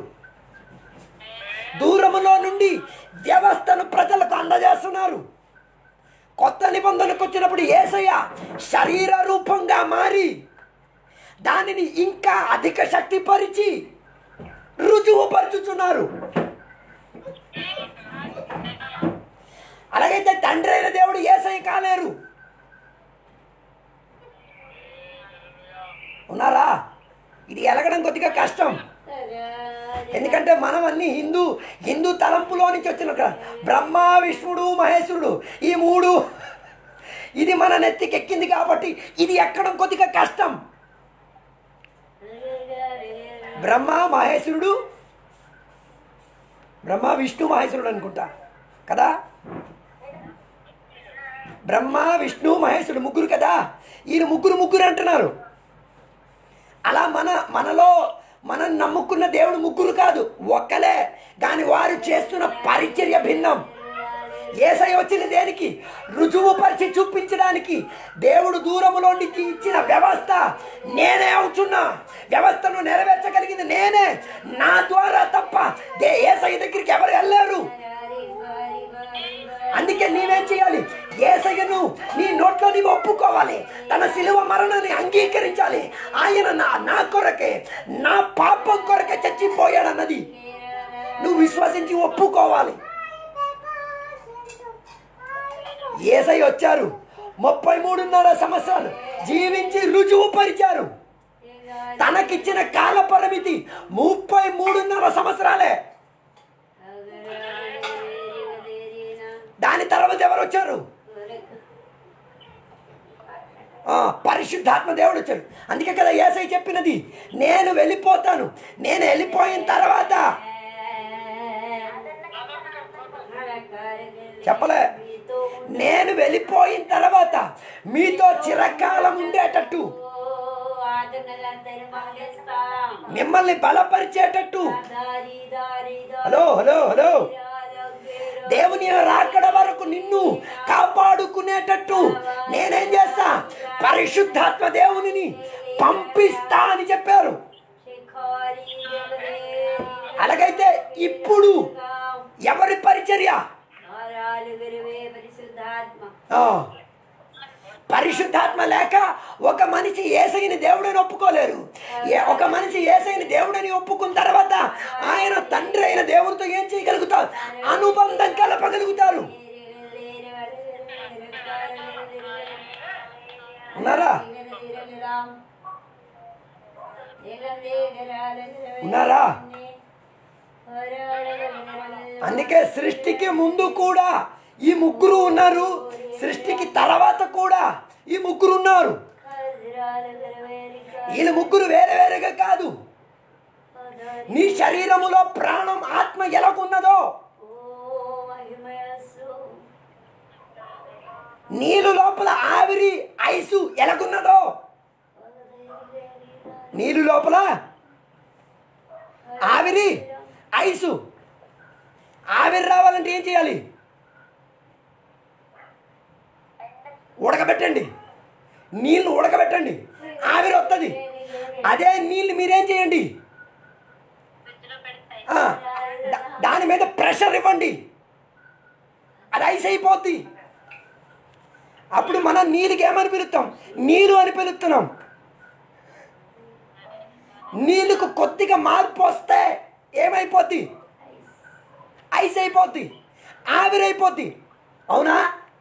Speaker 1: దూరములో నుండి వ్యవస్థను ప్రజలకు అందజేస్తున్నారు కొత్త నిబంధనకు వచ్చినప్పుడు ఏసయ్య శరీర రూపంగా మారి దానిని ఇంకా అధిక శక్తిపరిచి రుజువుపరుచుతున్నారు అలాగైతే తండ్రి అయిన దేవుడు ఏసై కాలేరు ఉన్నారా ఇది ఎలగడం కొద్దిగా కష్టం ఎందుకంటే మనం అన్ని హిందూ హిందూ తలంపులో నుంచి వచ్చిన కదా బ్రహ్మ విష్ణుడు మహేశ్వరుడు ఈ మూడు ఇది మన నెత్తికి ఎక్కింది కాబట్టి ఇది ఎక్కడం కొద్దిగా కష్టం బ్రహ్మ మహేశ్వరుడు బ్రహ్మ విష్ణు మహేశ్వరుడు అనుకుంటా కదా బ్రహ్మ విష్ణు మహేశ్వరుడు ముగ్గురు కదా ఈయన ముగ్గురు ముగ్గురు అంటున్నారు అలా మన మనలో మనం నమ్ముకున్న దేవుడు ముగ్గురు కాదు ఒక్కలే కానీ వారు చేస్తున్న పరిచర్య భిన్నం ఏసై వచ్చిన దేనికి రుజువుపరిచి చూపించడానికి దేవుడు దూరములో నుంచి ఇచ్చిన వ్యవస్థ నేనే అవుతున్నా వ్యవస్థను నెరవేర్చగలిగింది నేనే నా ద్వారా తప్ప దే ఏసై దగ్గరికి ఎవరు వెళ్ళారు అందుకే నీవేం చేయాలి ఏసయ్యను నీ నోట్లో నీవు ఒప్పుకోవాలి తన శిలువ మరణాన్ని అంగీకరించాలి ఆయన నా నా కొరకే నా పాపం కొరకే చచ్చిపోయాడన్నది నువ్వు విశ్వసించి ఒప్పుకోవాలి ఏసై వచ్చారు ముప్పై మూడున్నర సంవత్సరాలు జీవించి రుజువు పరిచారు తనకిచ్చిన కాల పరిమితి ముప్పై మూడున్నర సంవత్సరాలే దాని తర్వాత ఎవరు వచ్చారు ఆ, పరిశుద్ధాత్మ దేవుడు వచ్చాడు అందుకే కదా ఏసై చెప్పినది నేను వెళ్ళిపోతాను నేను వెళ్ళిపోయిన తర్వాత చెప్పలే నేను వెళ్ళిపోయిన తర్వాత మీతో చిరకాలం ఉండేటట్టు
Speaker 2: ఆదరణగర్తని మంగేస్తాం
Speaker 1: మిమ్మల్ని బలపరిచేటట్టు
Speaker 2: దారి దారి
Speaker 1: హలో హలో హలో దేవుని రాకడ వరకు నిన్ను కాపాడుకునేటట్టు నేనేం చేస్తా పరిశుద్ధాత్మ దేవునిని పంపిస్తా అని చెప్పారు అలాగైతే ఇప్పుడు ఎవరి పరిచర్య
Speaker 2: పరిశుద్ధాత్మ
Speaker 1: ఆ, పరిశుద్ధాత్మ లేక ఒక మనిషి ఏసైని దేవుడని ఒప్పుకోలేరు ఏ- ఒక మనిషి ఏసైని దేవుడని ఒప్పుకున్న తర్వాత ఆయన తండ్రి అయిన దేవునితో ఏం చేయగలుగుతారు అనుబంధం కలపగలుగుతారు ఉన్నారా ఉన్నారా అందుకే సృష్టికి ముందు కూడా ఈ ముగ్గురు ఉన్నారు సృష్టికి తర్వాత కూడా ఈ ముగ్గురు ఉన్నారు వీళ్ళ ముగ్గురు వేరే వేరేగా కాదు నీ శరీరములో ప్రాణం ఆత్మ ఎలాగున్నదో నీళ్ళు లోపల ఆవిరి ఐసు ఎలాగున్నదో నీళ్ళు లోపల ఆవిరి ఐసు ఆవిరి రావాలంటే ఏం చేయాలి ఉడకబెట్టండి నీళ్ళు ఉడకబెట్టండి ఆవిరి వస్తుంది అదే నీళ్ళు మీరేం చేయండి ఆ, దా- దాని మీద ప్రెషర్ ఇవ్వండి అది ఐస్ అయిపోద్ది అప్పుడు మనం నీళ్ళకి ఏమని పిలుస్తాం నీరు అని పిలుస్తున్నాం నీళ్ళకు కొద్దిగా మార్పు వస్తే ఏమైపోద్ది ఐస్ అయిపోద్ది ఆవిరైపోద్ది అవునా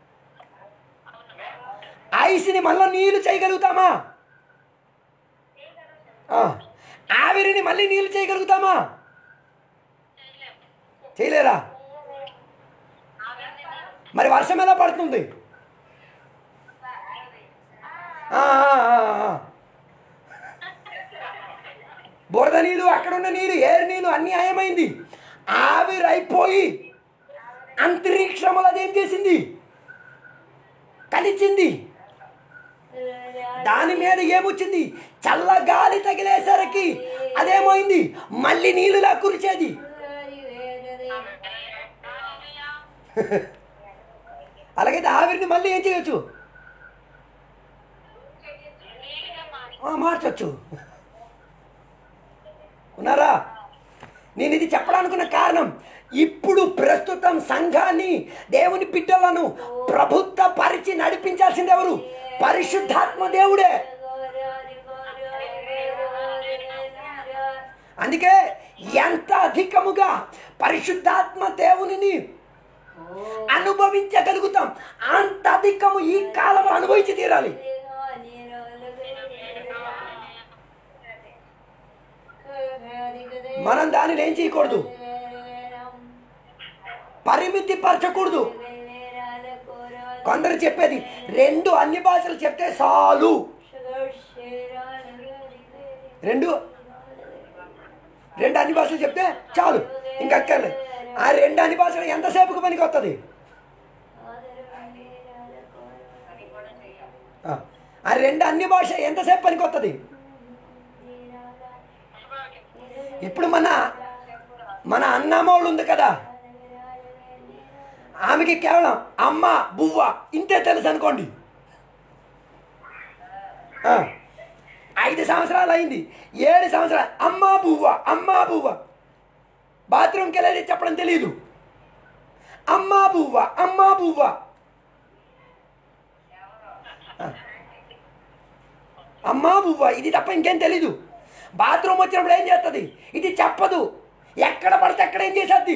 Speaker 1: ఐస్ని మళ్ళీ నీళ్ళు చేయగలుగుతామా ఆ, ఆవిరిని మళ్ళీ నీళ్ళు చేయగలుగుతామా చేయలేరా మరి వర్షం ఎలా పడుతుంది ఆ, ఆ, ఆ, ఆ. బురద నీళ్ళు అక్కడున్న నీరు ఏరు నీళ్ళు అన్నీ ఆయమైంది ఆవిరైపోయి అంతరిక్షములు అదేం చేసింది కలిచింది దాని మీద ఏమొచ్చింది చల్ల గాలి తగిలేసరికి అదేమైంది మళ్ళీ నీళ్ళులా కురిచేది అలాగైతే ఆవిరిని మళ్ళీ ఏం చేయొచ్చు ఆ, మార్చొచ్చు ఉన్నారా నేను ఇది చెప్పడానుకున్న కారణం ఇప్పుడు ప్రస్తుతం సంఘాన్ని దేవుని బిడ్డలను ప్రభుత్వ పరిచి నడిపించాల్సింది ఎవరు పరిశుద్ధాత్మ దేవుడే అందుకే ఎంత అధికముగా పరిశుద్ధాత్మ దేవునిని అనుభవించగలుగుతాం అంత అధికము ఈ కాలంలో అనుభవించి తీరాలి మనం దానిని ఏం చేయకూడదు పరిమితి పరచకూడదు కొందరు చెప్పేది రెండు అన్ని భాషలు చెప్తే చాలు రెండు రెండు అన్ని భాషలు చెప్తే చాలు ఇంకా అక్కర్లేదు ఆ రెండు అన్ని భాషలు ఎంతసేపుకి పనికి వస్తుంది ఆ, ఆ రెండు అన్ని భాష ఎంతసేపు పనికి వస్తుంది ఇప్పుడు మన మన అన్నమ్మోళ్ళు ఉంది కదా ఆమెకి కేవలం అమ్మ బువ్వ ఇంతే తెలుసు అనుకోండి ఆ, ఐదు సంవత్సరాలు అయింది ఏడు సంవత్సరాలు అమ్మ బువ్వ అమ్మ బువ్వ బాత్రూమ్కి వెళ్ళేది చెప్పడం తెలియదు అమ్మ బువ్వ అమ్మ బువ్వ ఆ. అమ్మ బువ్వ ఇది తప్ప ఇంకేం తెలీదు బాత్రూమ్ వచ్చినప్పుడు ఏం చేస్తుంది ఇది చెప్పదు ఎక్కడ పడితే అక్కడ ఏం చేసేది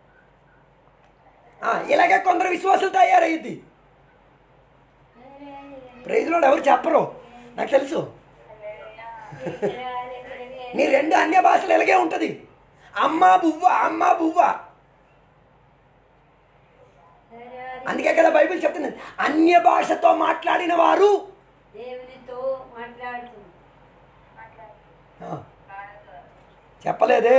Speaker 1: ఇలాగే కొందరు విశ్వాసాలు తయారయ్యింది ప్రైజ్లో ఎవరు చెప్పరు నాకు తెలుసు నీ రెండు అన్య భాషలు ఇలాగే ఉంటుంది అమ్మ బువ్వ అమ్మ బువ్వ అందుకే కదా బైబిల్ చెప్తున్నది అన్య భాషతో మాట్లాడిన వారు
Speaker 2: దేవునితో మాట్లాడుతుంది
Speaker 1: ఆ, చెప్పలేదే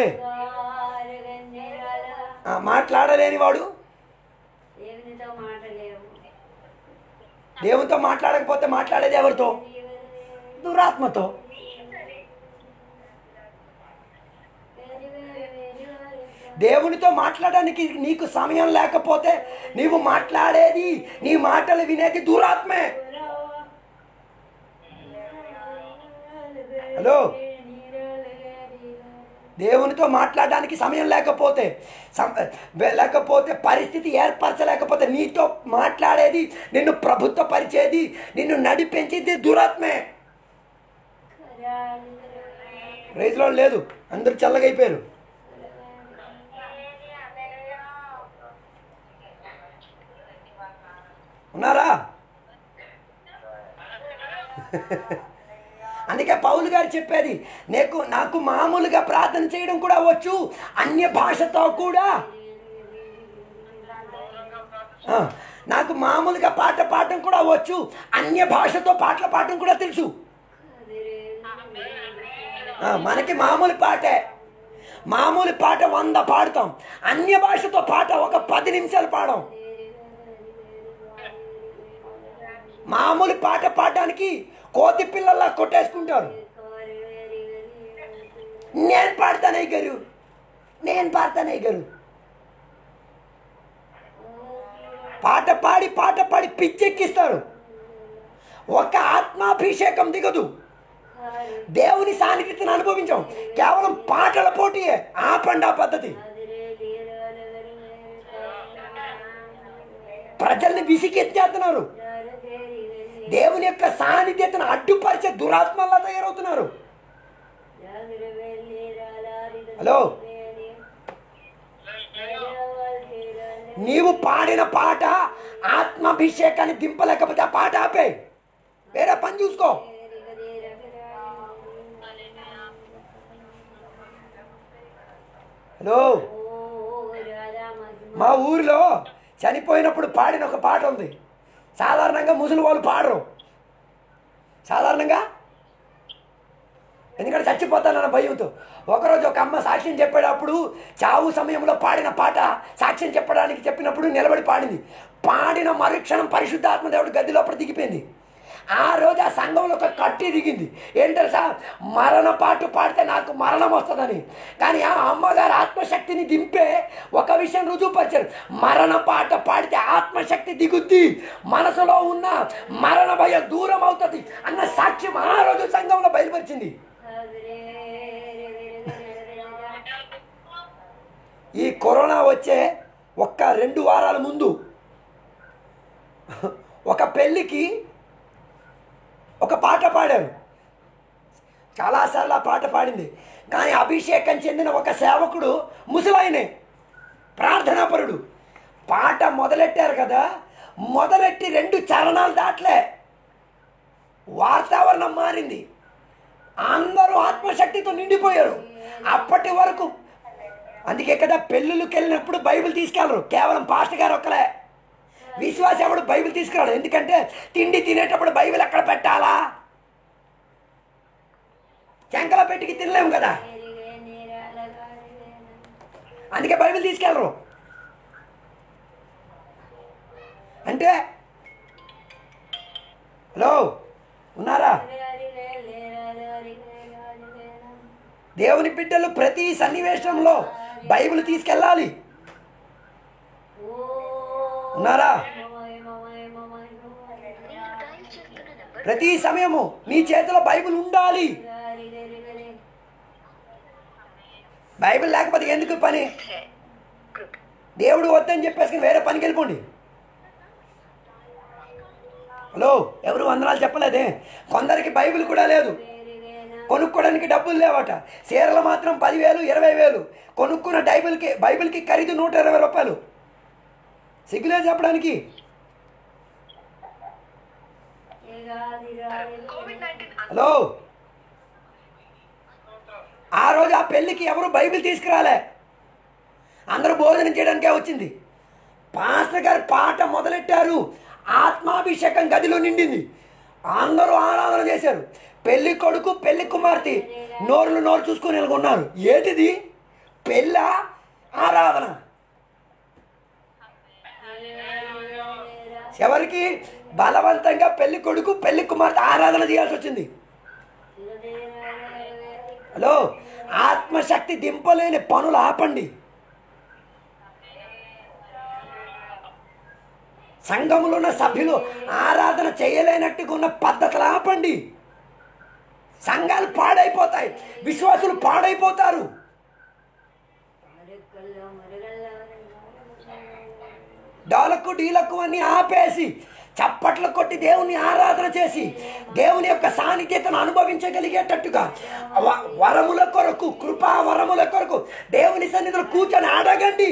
Speaker 1: ఆ, మాట్లాడలేని వాడు
Speaker 2: దేవునితో మాటలేవు
Speaker 1: దేవునితో మాట్లాడకపోతే మాట్లాడేది ఎవరితో దురాత్మతో దేవునితో మాట్లాడడానికి నీకు సమయం లేకపోతే నీవు మాట్లాడేది నీ మాటలు వినేది దురాత్మే హలో దేవునితో మాట్లాడడానికి సమయం లేకపోతే సం- లేకపోతే పరిస్థితి ఏర్పరచలేకపోతే నీతో మాట్లాడేది నిన్ను ప్రభుత్వ పరిచేది నిన్ను నడిపించేది దురాత్మే రైతులో లేదు అందరూ చల్లగైపోయారు ఉన్నారా అందుకే పౌలు గారు చెప్పేది నీకు నాకు మామూలుగా ప్రార్థన చేయడం కూడా వచ్చు అన్య భాషతో కూడా ఆ, నాకు మామూలుగా పాట పాడడం కూడా వచ్చు అన్య భాషతో పాటలు పాడడం కూడా తెలుసు ఆ, మనకి మామూలు పాటే మామూలు పాట వంద పాడతాం అన్య భాషతో పాట ఒక పది నిమిషాలు పాడం మామూలు పాట పాడడానికి కోతి పిల్లల్లా కొట్టేసుకుంటారు నేను పాడతానే గారు నేను పాడతానే గారు పాట పాడి పాట పాడి పిచ్చెక్కిస్తారు ఒక ఆత్మాభిషేకం దిగదు దేవుని సాన్నిధ్యతను అనుభవించాం కేవలం పాటల పోటీయే ఆపండి ఆ పద్ధతి ప్రజల్ని విసిగెత్తేస్తున్నారు దేవుని యొక్క సాన్నిధ్యతను అడ్డుపరిచే దురాత్మల్లా తయారవుతున్నారు హలో నీవు పాడిన పాట ఆత్మాభిషేకాన్ని దింపలేకపోతే ఆ పాట ఆపే వేరే పని చూసుకో హలో మా ఊరిలో చనిపోయినప్పుడు పాడిన ఒక పాట ఉంది సాధారణంగా ముసలి వాళ్ళు పాడరు సాధారణంగా ఎందుకంటే చచ్చిపోతానన్న భయంతో ఒకరోజు ఒక అమ్మ సాక్ష్యం చెప్పేటప్పుడు చావు సమయంలో పాడిన పాట సాక్ష్యం చెప్పడానికి చెప్పినప్పుడు నిలబడి పాడింది పాడిన మరుక్షణం పరిశుద్ధాత్మ దేవుడు గది లోపల దిగిపోయింది ఆ రోజు ఆ సంఘంలో ఒక కట్టి దిగింది ఏంటి తెలుసా మరణ పాటు పాడితే నాకు మరణం వస్తుందని కానీ ఆ అమ్మగారు ఆత్మశక్తిని దింపే ఒక విషయం రుజువుపరిచారు మరణ పాట పాడితే ఆత్మశక్తి దిగుద్ది మనసులో ఉన్న మరణ భయం దూరం అవుతుంది అన్న సాక్ష్యం ఆ రోజు సంఘంలో బయలుపరిచింది ఈ కరోనా వచ్చే ఒక్క రెండు వారాల ముందు ఒక పెళ్ళికి ఒక పాట పాడారు చాలాసార్లు ఆ పాట పాడింది కానీ అభిషేకం చెందిన ఒక సేవకుడు ముసలాయనే ప్రార్థనాపరుడు పాట మొదలెట్టారు కదా మొదలెట్టి రెండు చరణాలు దాట్లే వాతావరణం మారింది అందరూ ఆత్మశక్తితో నిండిపోయారు అప్పటి వరకు అందుకే కదా పెళ్ళిళ్ళకి వెళ్ళినప్పుడు బైబిల్ తీసుకెళ్ళరు కేవలం పాస్టర్ గారు ఒక్కలే విశ్వాస ఎవడు బైబిల్ తీసుకురాడు ఎందుకంటే తిండి తినేటప్పుడు బైబిల్ ఎక్కడ పెట్టాలా చెంకల పెట్టికి తినలేము కదా అందుకే బైబిల్ తీసుకెళ్ళరు అంటే హలో ఉన్నారా దేవుని బిడ్డలు ప్రతి సన్నివేశంలో బైబిల్ తీసుకెళ్ళాలి ఉన్నారా ప్రతి సమయము నీ చేతిలో బైబిల్ ఉండాలి బైబిల్ లేకపోతే ఎందుకు పని దేవుడు వద్దని చెప్పేసి వేరే పనికి వెళ్ళిపోండి హలో ఎవరు వందనాలు చెప్పలేదే కొందరికి బైబిల్ కూడా లేదు కొనుక్కోవడానికి డబ్బులు లేవట చీరలు మాత్రం పదివేలు ఇరవై వేలు కొనుక్కున్న బైబిల్కి బైబిల్కి ఖరీదు నూట ఇరవై రూపాయలు సిగ్గులే చెప్పడానికి హలో ఆ రోజు ఆ పెళ్ళికి ఎవరు బైబిల్ తీసుకురాలే అందరూ భోజనం చేయడానికే వచ్చింది పాస్టర్ గారు పాట మొదలెట్టారు ఆత్మాభిషేకం గదిలో నిండింది అందరూ ఆరాధన చేశారు పెళ్లి కొడుకు పెళ్లి కుమార్తె నోరులు నోరు చూసుకొని ఉన్నారు ఏంటిది పెళ్ళ ఆరాధన ఎవరికి బలవంతంగా పెళ్లి కొడుకు పెళ్లి కుమార్తె ఆరాధన చేయాల్సి వచ్చింది హలో ఆత్మశక్తి దింపలేని పనులు ఆపండి సంఘములో ఉన్న సభ్యులు ఆరాధన చేయలేనట్టుగా ఉన్న పద్ధతులు ఆపండి సంఘాలు పాడైపోతాయి విశ్వాసులు పాడైపోతారు
Speaker 2: మరకల్లో మరగల్లో
Speaker 1: డోలకు డీలకు అని ఆపేసి చప్పట్లు కొట్టి దేవుని ఆరాధన చేసి దేవుని యొక్క సాన్నిధ్యతను అనుభవించగలిగేటట్టుగా వ- వరముల కొరకు కృపా వరముల కొరకు దేవుని సన్నిధిలో కూర్చొని అడగండి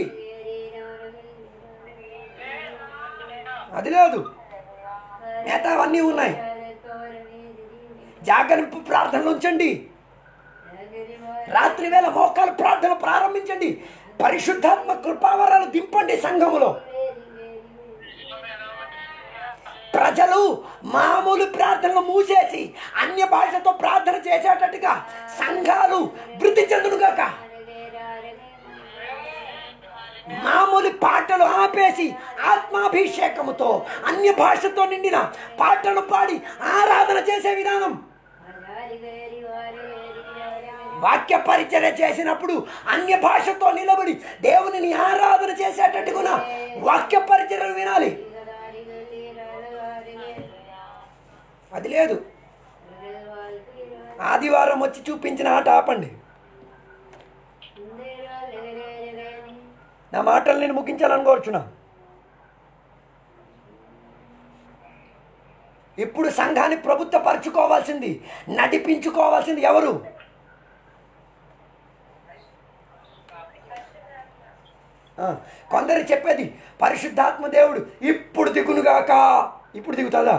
Speaker 1: అది లేదు మిగతా అవన్నీ ఉన్నాయి జాగరింపు ప్రార్థనలు ఉంచండి రాత్రి వేళ మోకాలు ప్రార్థన ప్రారంభించండి పరిశుద్ధాత్మ కృపావరాలు దింపండి సంఘములో ప్రజలు మామూలు ప్రార్థనలు మూసేసి అన్య భాషతో ప్రార్థన చేసేటట్టుగా సంఘాలు వృద్ధి చెందునుగాక మామూలు పాటలు ఆపేసి ఆత్మాభిషేకముతో అన్య భాషతో నిండిన పాటలు పాడి ఆరాధన చేసే విధానం వాక్య పరిచర్య చేసినప్పుడు అన్య భాషతో నిలబడి దేవునిని ఆరాధన చేసేటట్టుగా వాక్య పరిచర్యలు వినాలి అది లేదు ఆదివారం వచ్చి చూపించిన ఆట ఆపండి నా మాటలు నేను ముగించాలని కోరుచున్నా ఇప్పుడు సంఘాన్ని ప్రభుత్వ పరుచుకోవాల్సింది నడిపించుకోవాల్సింది ఎవరు ఆ, కొందరు చెప్పేది పరిశుద్ధాత్మ దేవుడు ఇప్పుడు దిగునుగాక ఇప్పుడు దిగుతుందా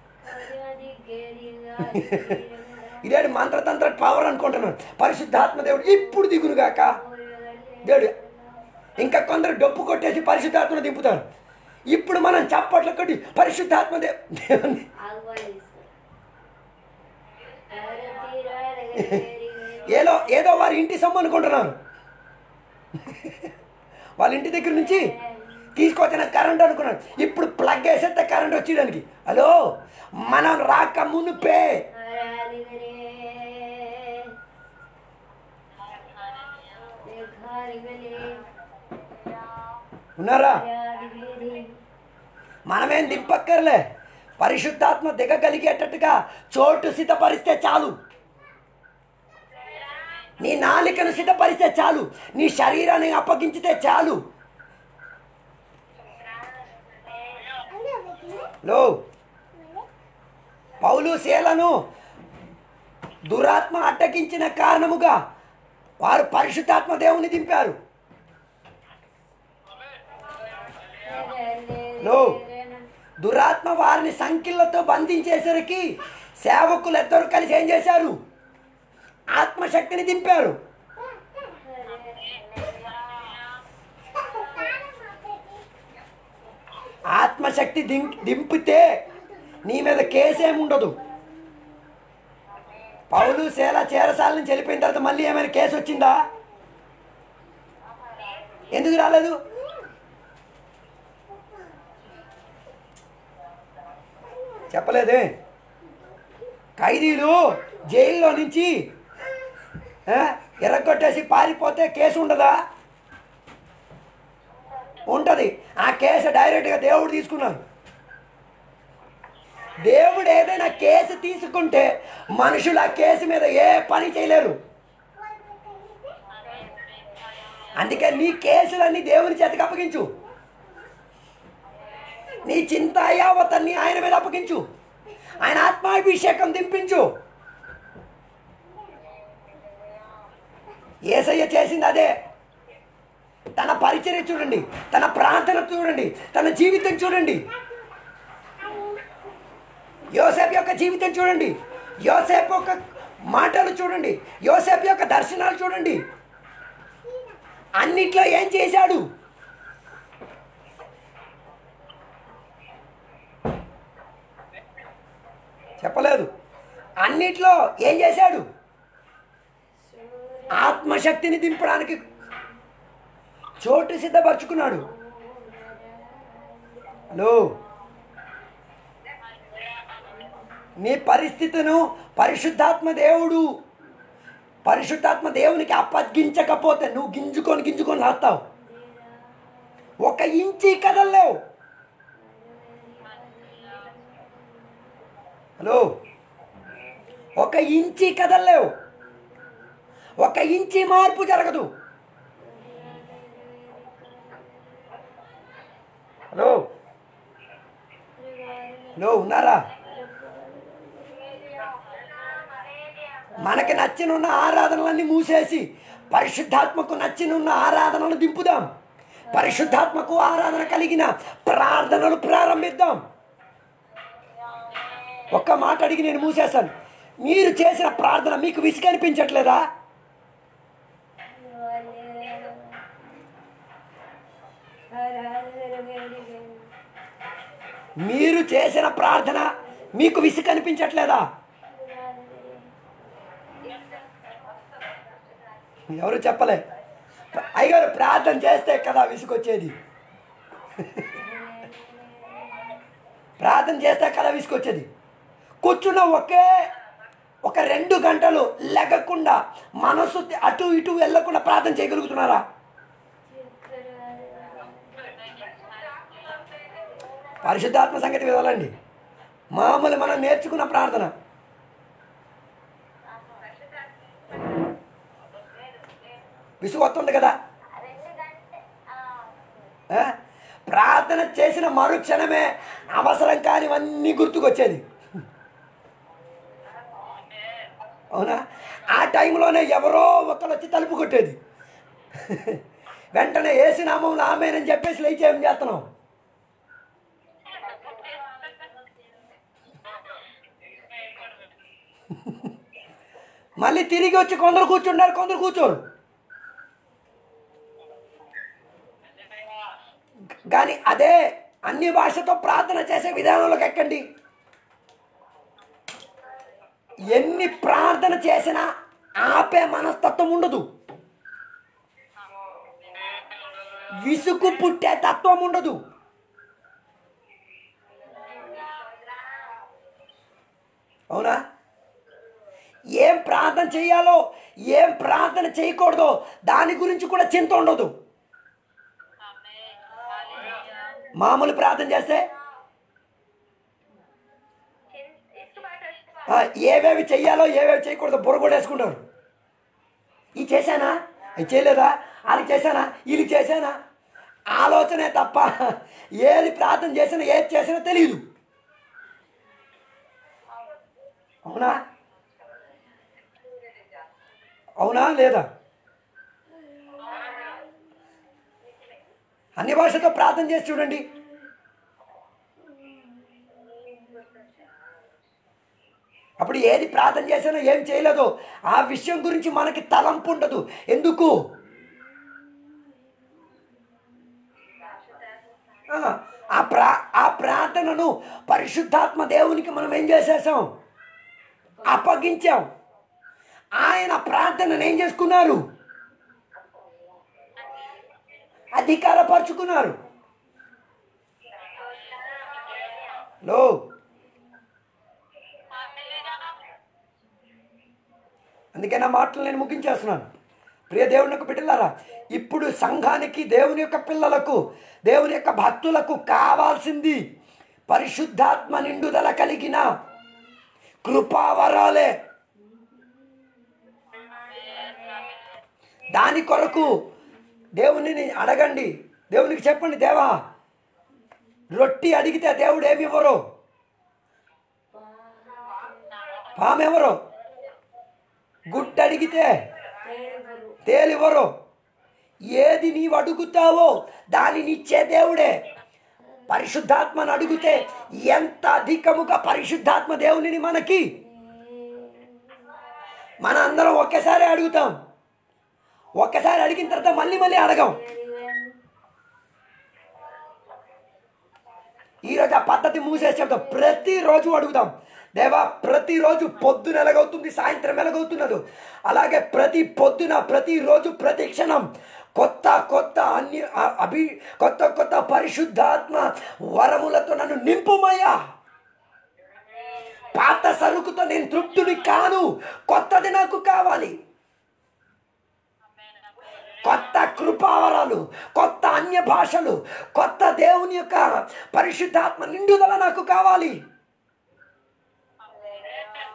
Speaker 1: ఇదేంటి మంత్రతంత్ర పవర్ అనుకుంటున్నాను పరిశుద్ధాత్మ దేవుడు ఇప్పుడు దిగునుగాక దేవుడు ఇంకా కొందరు డొప్పు కొట్టేసి పరిశుద్ధాత్మను దింపుతారు ఇప్పుడు మనం చప్పట్లు కొట్టి పరిశుద్ధాత్మ దేవ్ దేవుని ఏదో ఏదో వారి ఇంటి సొమ్ము అనుకుంటున్నారు వాళ్ళ ఇంటి దగ్గర నుంచి తీసుకొచ్చిన కరెంట్ అనుకున్నాను ఇప్పుడు ప్లగ్ వేసేస్తే కరెంట్ వచ్చేయడానికి హలో మనం రాక మునుపే ఉన్నారా మనమేం దింపక్కర్లే పరిశుద్ధాత్మ దిగగలిగేటట్టుగా చోటు సిద్ధపరిస్తే చాలు నీ నాలికను సిద్ధపరిస్తే చాలు నీ శరీరాన్ని అప్పగించితే చాలు లో పౌలు శీలను దురాత్మ అడ్డగించిన కారణముగా వారు పరిశుద్ధాత్మ దేవుని దింపారు లో దురాత్మ వారిని సంఖ్యలతో బంధించేసరికి సేవకులు ఇద్దరు కలిసి ఏం చేశారు ఆత్మశక్తిని దింపారు ఆత్మశక్తి దిం దింపితే నీ మీద కేసేం ఉండదు పౌలు శేల చేరసాల నుంచి వెళ్ళిపోయిన తర్వాత మళ్ళీ ఏమైనా కేసు వచ్చిందా ఎందుకు రాలేదు చెప్పలేదే ఖైదీలు జైల్లో నుంచి ఆ, ఎర్రగొట్టేసి పారిపోతే కేసు ఉండదా ఉంటుంది ఆ కేసు డైరెక్ట్గా దేవుడు తీసుకున్నాడు దేవుడు ఏదైనా కేసు తీసుకుంటే మనుషులు ఆ కేసు మీద ఏ పని చేయలేరు అందుకే నీ కేసులన్నీ దేవుని చేతికి అప్పగించు నీ చింత యావతన్ని ఆయన మీద అప్పగించు ఆయన ఆత్మాభిషేకం దింపించు ఏసయ్య చేసింది అదే తన పరిచర్య చూడండి తన ప్రార్థన చూడండి తన జీవితం చూడండి యోసేపు యొక్క జీవితం చూడండి యోసేపు యొక్క మాటలు చూడండి యోసేపు యొక్క దర్శనాలు చూడండి అన్నిట్లో ఏం చేశాడు చెప్పలేదు అన్నిట్లో ఏం చేశాడు ఆత్మశక్తిని దింపడానికి చోటు సిద్ధపరచుకున్నాడు హలో నీ పరిస్థితిను పరిశుద్ధాత్మ దేవుడు పరిశుద్ధాత్మ దేవునికి అప్పగించకపోతే నువ్వు గింజుకొని గింజుకొని రాస్తావు ఒక ఇంచి కదలలేవు హలో ఒక ఇంచి కదలలేవు ఒక ఇంచి మార్పు జరగదు హలో హలో ఉన్నారా మనకి నచ్చినున్న ఆరాధనలన్నీ మూసేసి పరిశుద్ధాత్మకు నచ్చినున్న ఆరాధనలు దింపుదాం పరిశుద్ధాత్మకు ఆరాధన కలిగిన ప్రార్థనలు ప్రారంభిద్దాం ఒక్క మాట అడిగి నేను మూసేస్తాను మీరు చేసిన ప్రార్థన మీకు విసుగు అనిపించట్లేదా మీరు చేసిన ప్రార్థన మీకు విసుగు అనిపించట్లేదా ఎవరు చెప్పలే అయ్యగారు ప్రార్థన చేస్తే కదా విసుకొచ్చేది ప్రార్థన చేస్తే కదా విసుకొచ్చేది కూర్చున్న ఒకే ఒక రెండు గంటలు లెగకుండా మనసు అటు ఇటు వెళ్ళకుండా ప్రార్థన చేయగలుగుతున్నారా పరిశుద్ధాత్మ సంగతి విధాలండి మామూలు మనం నేర్చుకున్న ప్రార్థన విసుగు వస్తుంది కదా
Speaker 3: రెండు గంటలు
Speaker 1: ఆ? ప్రార్థన చేసిన మరుక్షణమే అవసరం కానివన్నీ గుర్తుకొచ్చేది అవునా ఆ టైంలోనే ఎవరో ఒకరు వచ్చి తలుపు కొట్టేది వెంటనే ఏసు నామంలో ఆమెనని చెప్పేసి లేచి ఏం చేస్తున్నాం మళ్ళీ తిరిగి వచ్చి కొందరు కూర్చుంటారు కొందరు కూర్చోరు కానీ అదే అన్ని భాషతో ప్రార్థన చేసే విధానంలోకి ఎక్కండి ఎన్ని ప్రార్థన చేసినా ఆపే మనస్తత్వం ఉండదు విసుగు పుట్టే తత్వం ఉండదు అవునా ఏం ప్రార్థన చేయాలో ఏం ప్రార్థన చేయకూడదో దాని గురించి కూడా చింత ఉండదు మామూలు ప్రార్థన చేస్తే
Speaker 3: ఇష్టపాటు
Speaker 1: ఆ, ఏవేవి చెయ్యాలో ఏవేవి చేయకూడదు బుర్ర కూడా వేసుకుంటారు ఇది చేశానా ఇది చేయలేదా అది చేశానా ఇది చేశానా ఆలోచనే తప్ప ఏది ప్రార్థన చేసినా ఏది చేసినా తెలియదు అవునా అవునా లేదా అన్ని భాషతో ప్రార్థన చేసి చూడండి అప్పుడు ఏది ప్రార్థన చేసినా ఏం చేయలేదో ఆ విషయం గురించి మనకి తలంపు ఉండదు ఎందుకు ఆ, ఆ ప్రా ఆ ప్రార్థనను పరిశుద్ధాత్మ దేవునికి మనం ఏం చేసేసాం అప్పగించాం ఆయన ప్రార్థనను ఏం చేసుకున్నారు అధికారపరుచుకున్నారు లో అందుకే నా మాటలు నేను ముగించేస్తున్నాను ప్రియ దేవుని యొక్క బిడ్డలారా ఇప్పుడు సంఘానికి దేవుని యొక్క పిల్లలకు దేవుని యొక్క భక్తులకు కావాల్సింది పరిశుద్ధాత్మ నిండుదల కలిగిన కృపావరాలే దాని కొరకు దేవునిని అడగండి దేవునికి చెప్పండి దేవా రొట్టి అడిగితే దేవుడు ఏమి ఇవ్వరు పామెవరు గుడ్డ అడిగితే తేలివ్వరు ఏది నీవు అడుగుతావో దానినిచ్చే దేవుడే పరిశుద్ధాత్మను అడిగితే ఎంత అధికముగా పరిశుద్ధాత్మ దేవునిని మనకి మన అందరం ఒకేసారి అడుగుతాం ఒక్కసారి అడిగిన తర్వాత మళ్ళీ మళ్ళీ అడగం ఈరోజు ఆ పద్ధతి మూసేసి చెప్తాం ప్రతిరోజు అడుగుదాం దేవా ప్రతిరోజు పొద్దున ఎలాగవుతుంది సాయంత్రం ఎలాగవుతున్నదో అలాగే ప్రతి పొద్దున ప్రతిరోజు ప్రతి క్షణం కొత్త కొత్త అన్ని అ- అభి కొత్త కొత్త పరిశుద్ధాత్మ వరములతో నన్ను నింపుమయ్యా పాత సరుకుతో నేను తృప్తుని కాను కొత్తది నాకు కావాలి కొత్త కృపావరాలు కొత్త అన్య భాషలు కొత్త దేవుని యొక్క పరిశుద్ధాత్మ నిండుదల నాకు కావాలి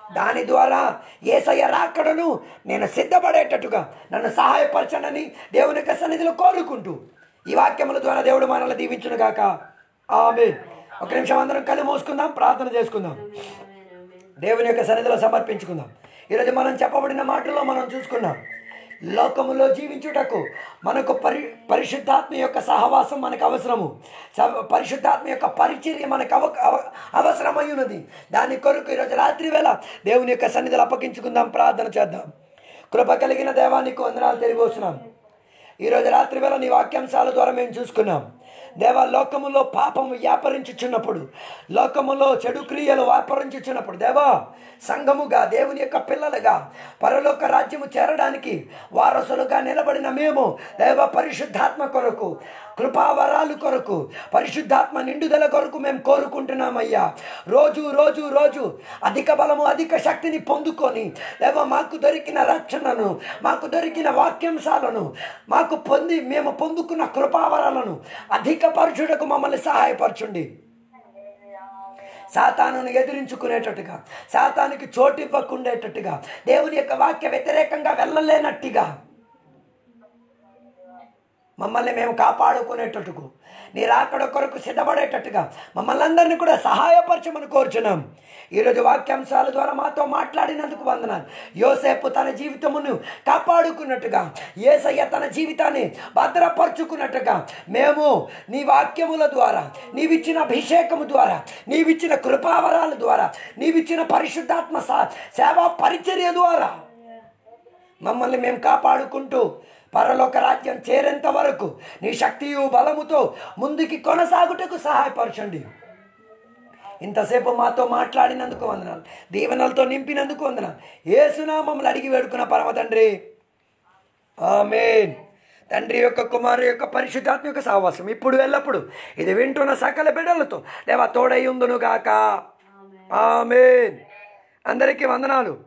Speaker 1: దాని ద్వారా ఏసయ్య రాకడను నేను సిద్ధపడేటట్టుగా నన్ను సహాయపరచనని దేవుని యొక్క సన్నిధిలో కోరుకుంటూ ఈ వాక్యముల ద్వారా దేవుడు మనల్ని దీవించును గాక ఆమె ఒక నిమిషం అందరం కళ్ళు మూసుకుందాం ప్రార్థన చేసుకుందాం దేవుని యొక్క సన్నిధిలో సమర్పించుకుందాం ఈరోజు మనం చెప్పబడిన మాటల్లో మనం చూసుకున్నాం లోకములో జీవించుటకు మనకు పరి పరిశుద్ధాత్మ యొక్క సహవాసం మనకు అవసరము స- పరిశుద్ధాత్మ యొక్క పరిచర్య మనకు అవ అవ- అవసరమై ఉన్నది దాని కొరకు ఈరోజు రాత్రి వేళ దేవుని యొక్క సన్నిధిలో అప్పగించుకుందాం ప్రార్థన చేద్దాం కృప కలిగిన దేవానికి వందనాలు తెలియవస్తున్నాం ఈరోజు రాత్రి వేళ నీ వాక్యాంశాల ద్వారా మేము చూసుకున్నాం దేవ లోకములో పాపము వ్యాపరించుచున్నప్పుడు లోకములో చెడు క్రియలు వ్యాపరించుచున్నప్పుడు దేవా సంఘముగా దేవుని యొక్క పిల్లలుగా పరలోక రాజ్యము చేరడానికి వారసులుగా నిలబడిన మేము దేవ పరిశుద్ధాత్మ కొరకు కృపావరాలు కొరకు పరిశుద్ధాత్మ నిండుదల కొరకు మేము కోరుకుంటున్నామయ్యా రోజు రోజు రోజు అధిక బలము అధిక శక్తిని పొందుకొని లేవ మాకు దొరికిన రక్షణను మాకు దొరికిన వాక్యాంశాలను మాకు పొంది మేము పొందుకున్న కృపావరాలను అధిక పరచుటకు మమ్మల్ని సహాయపరచుండి సాతానును ఎదిరించుకునేటట్టుగా సాతానికి చోటు ఇవ్వకుండేటట్టుగా దేవుని యొక్క వాక్య వ్యతిరేకంగా వెళ్ళలేనట్టుగా మమ్మల్ని మేము కాపాడుకునేటట్టుకు నీ రాకడ కొరకు సిద్ధపడేటట్టుగా మమ్మల్ని అందరినీ కూడా సహాయపరచమని కోరుచున్నాం ఈరోజు వాక్యాంశాల ద్వారా మాతో మాట్లాడినందుకు వందనాలు యోసేపు తన జీవితమును కాపాడుకున్నట్టుగా ఏసయ్య తన జీవితాన్ని భద్రపరుచుకున్నట్టుగా మేము నీ వాక్యముల ద్వారా నీవిచ్చిన అభిషేకము ద్వారా నీవిచ్చిన కృపావరాల ద్వారా నీవిచ్చిన పరిశుద్ధాత్మ సా- సేవా పరిచర్య ద్వారా మమ్మల్ని మేము కాపాడుకుంటూ పరలోక రాజ్యం చేరేంత వరకు నీ శక్తియు బలముతో ముందుకి కొనసాగుటకు సహాయపరచండి ఇంతసేపు మాతో మాట్లాడినందుకు వందనాలు దీవెనలతో నింపినందుకు వందనాలు ఏసునామములు అడిగి వేడుకున్న పరమ తండ్రి ఆమెన్ తండ్రి యొక్క కుమారు యొక్క పరిశుద్ధాత్మ యొక్క సావాసం ఇప్పుడు ఎల్లప్పుడు ఇది వింటున్న సకల బిడ్డలతో లేవా తోడై ఉందును గాక ఆమెన్ అందరికీ వందనాలు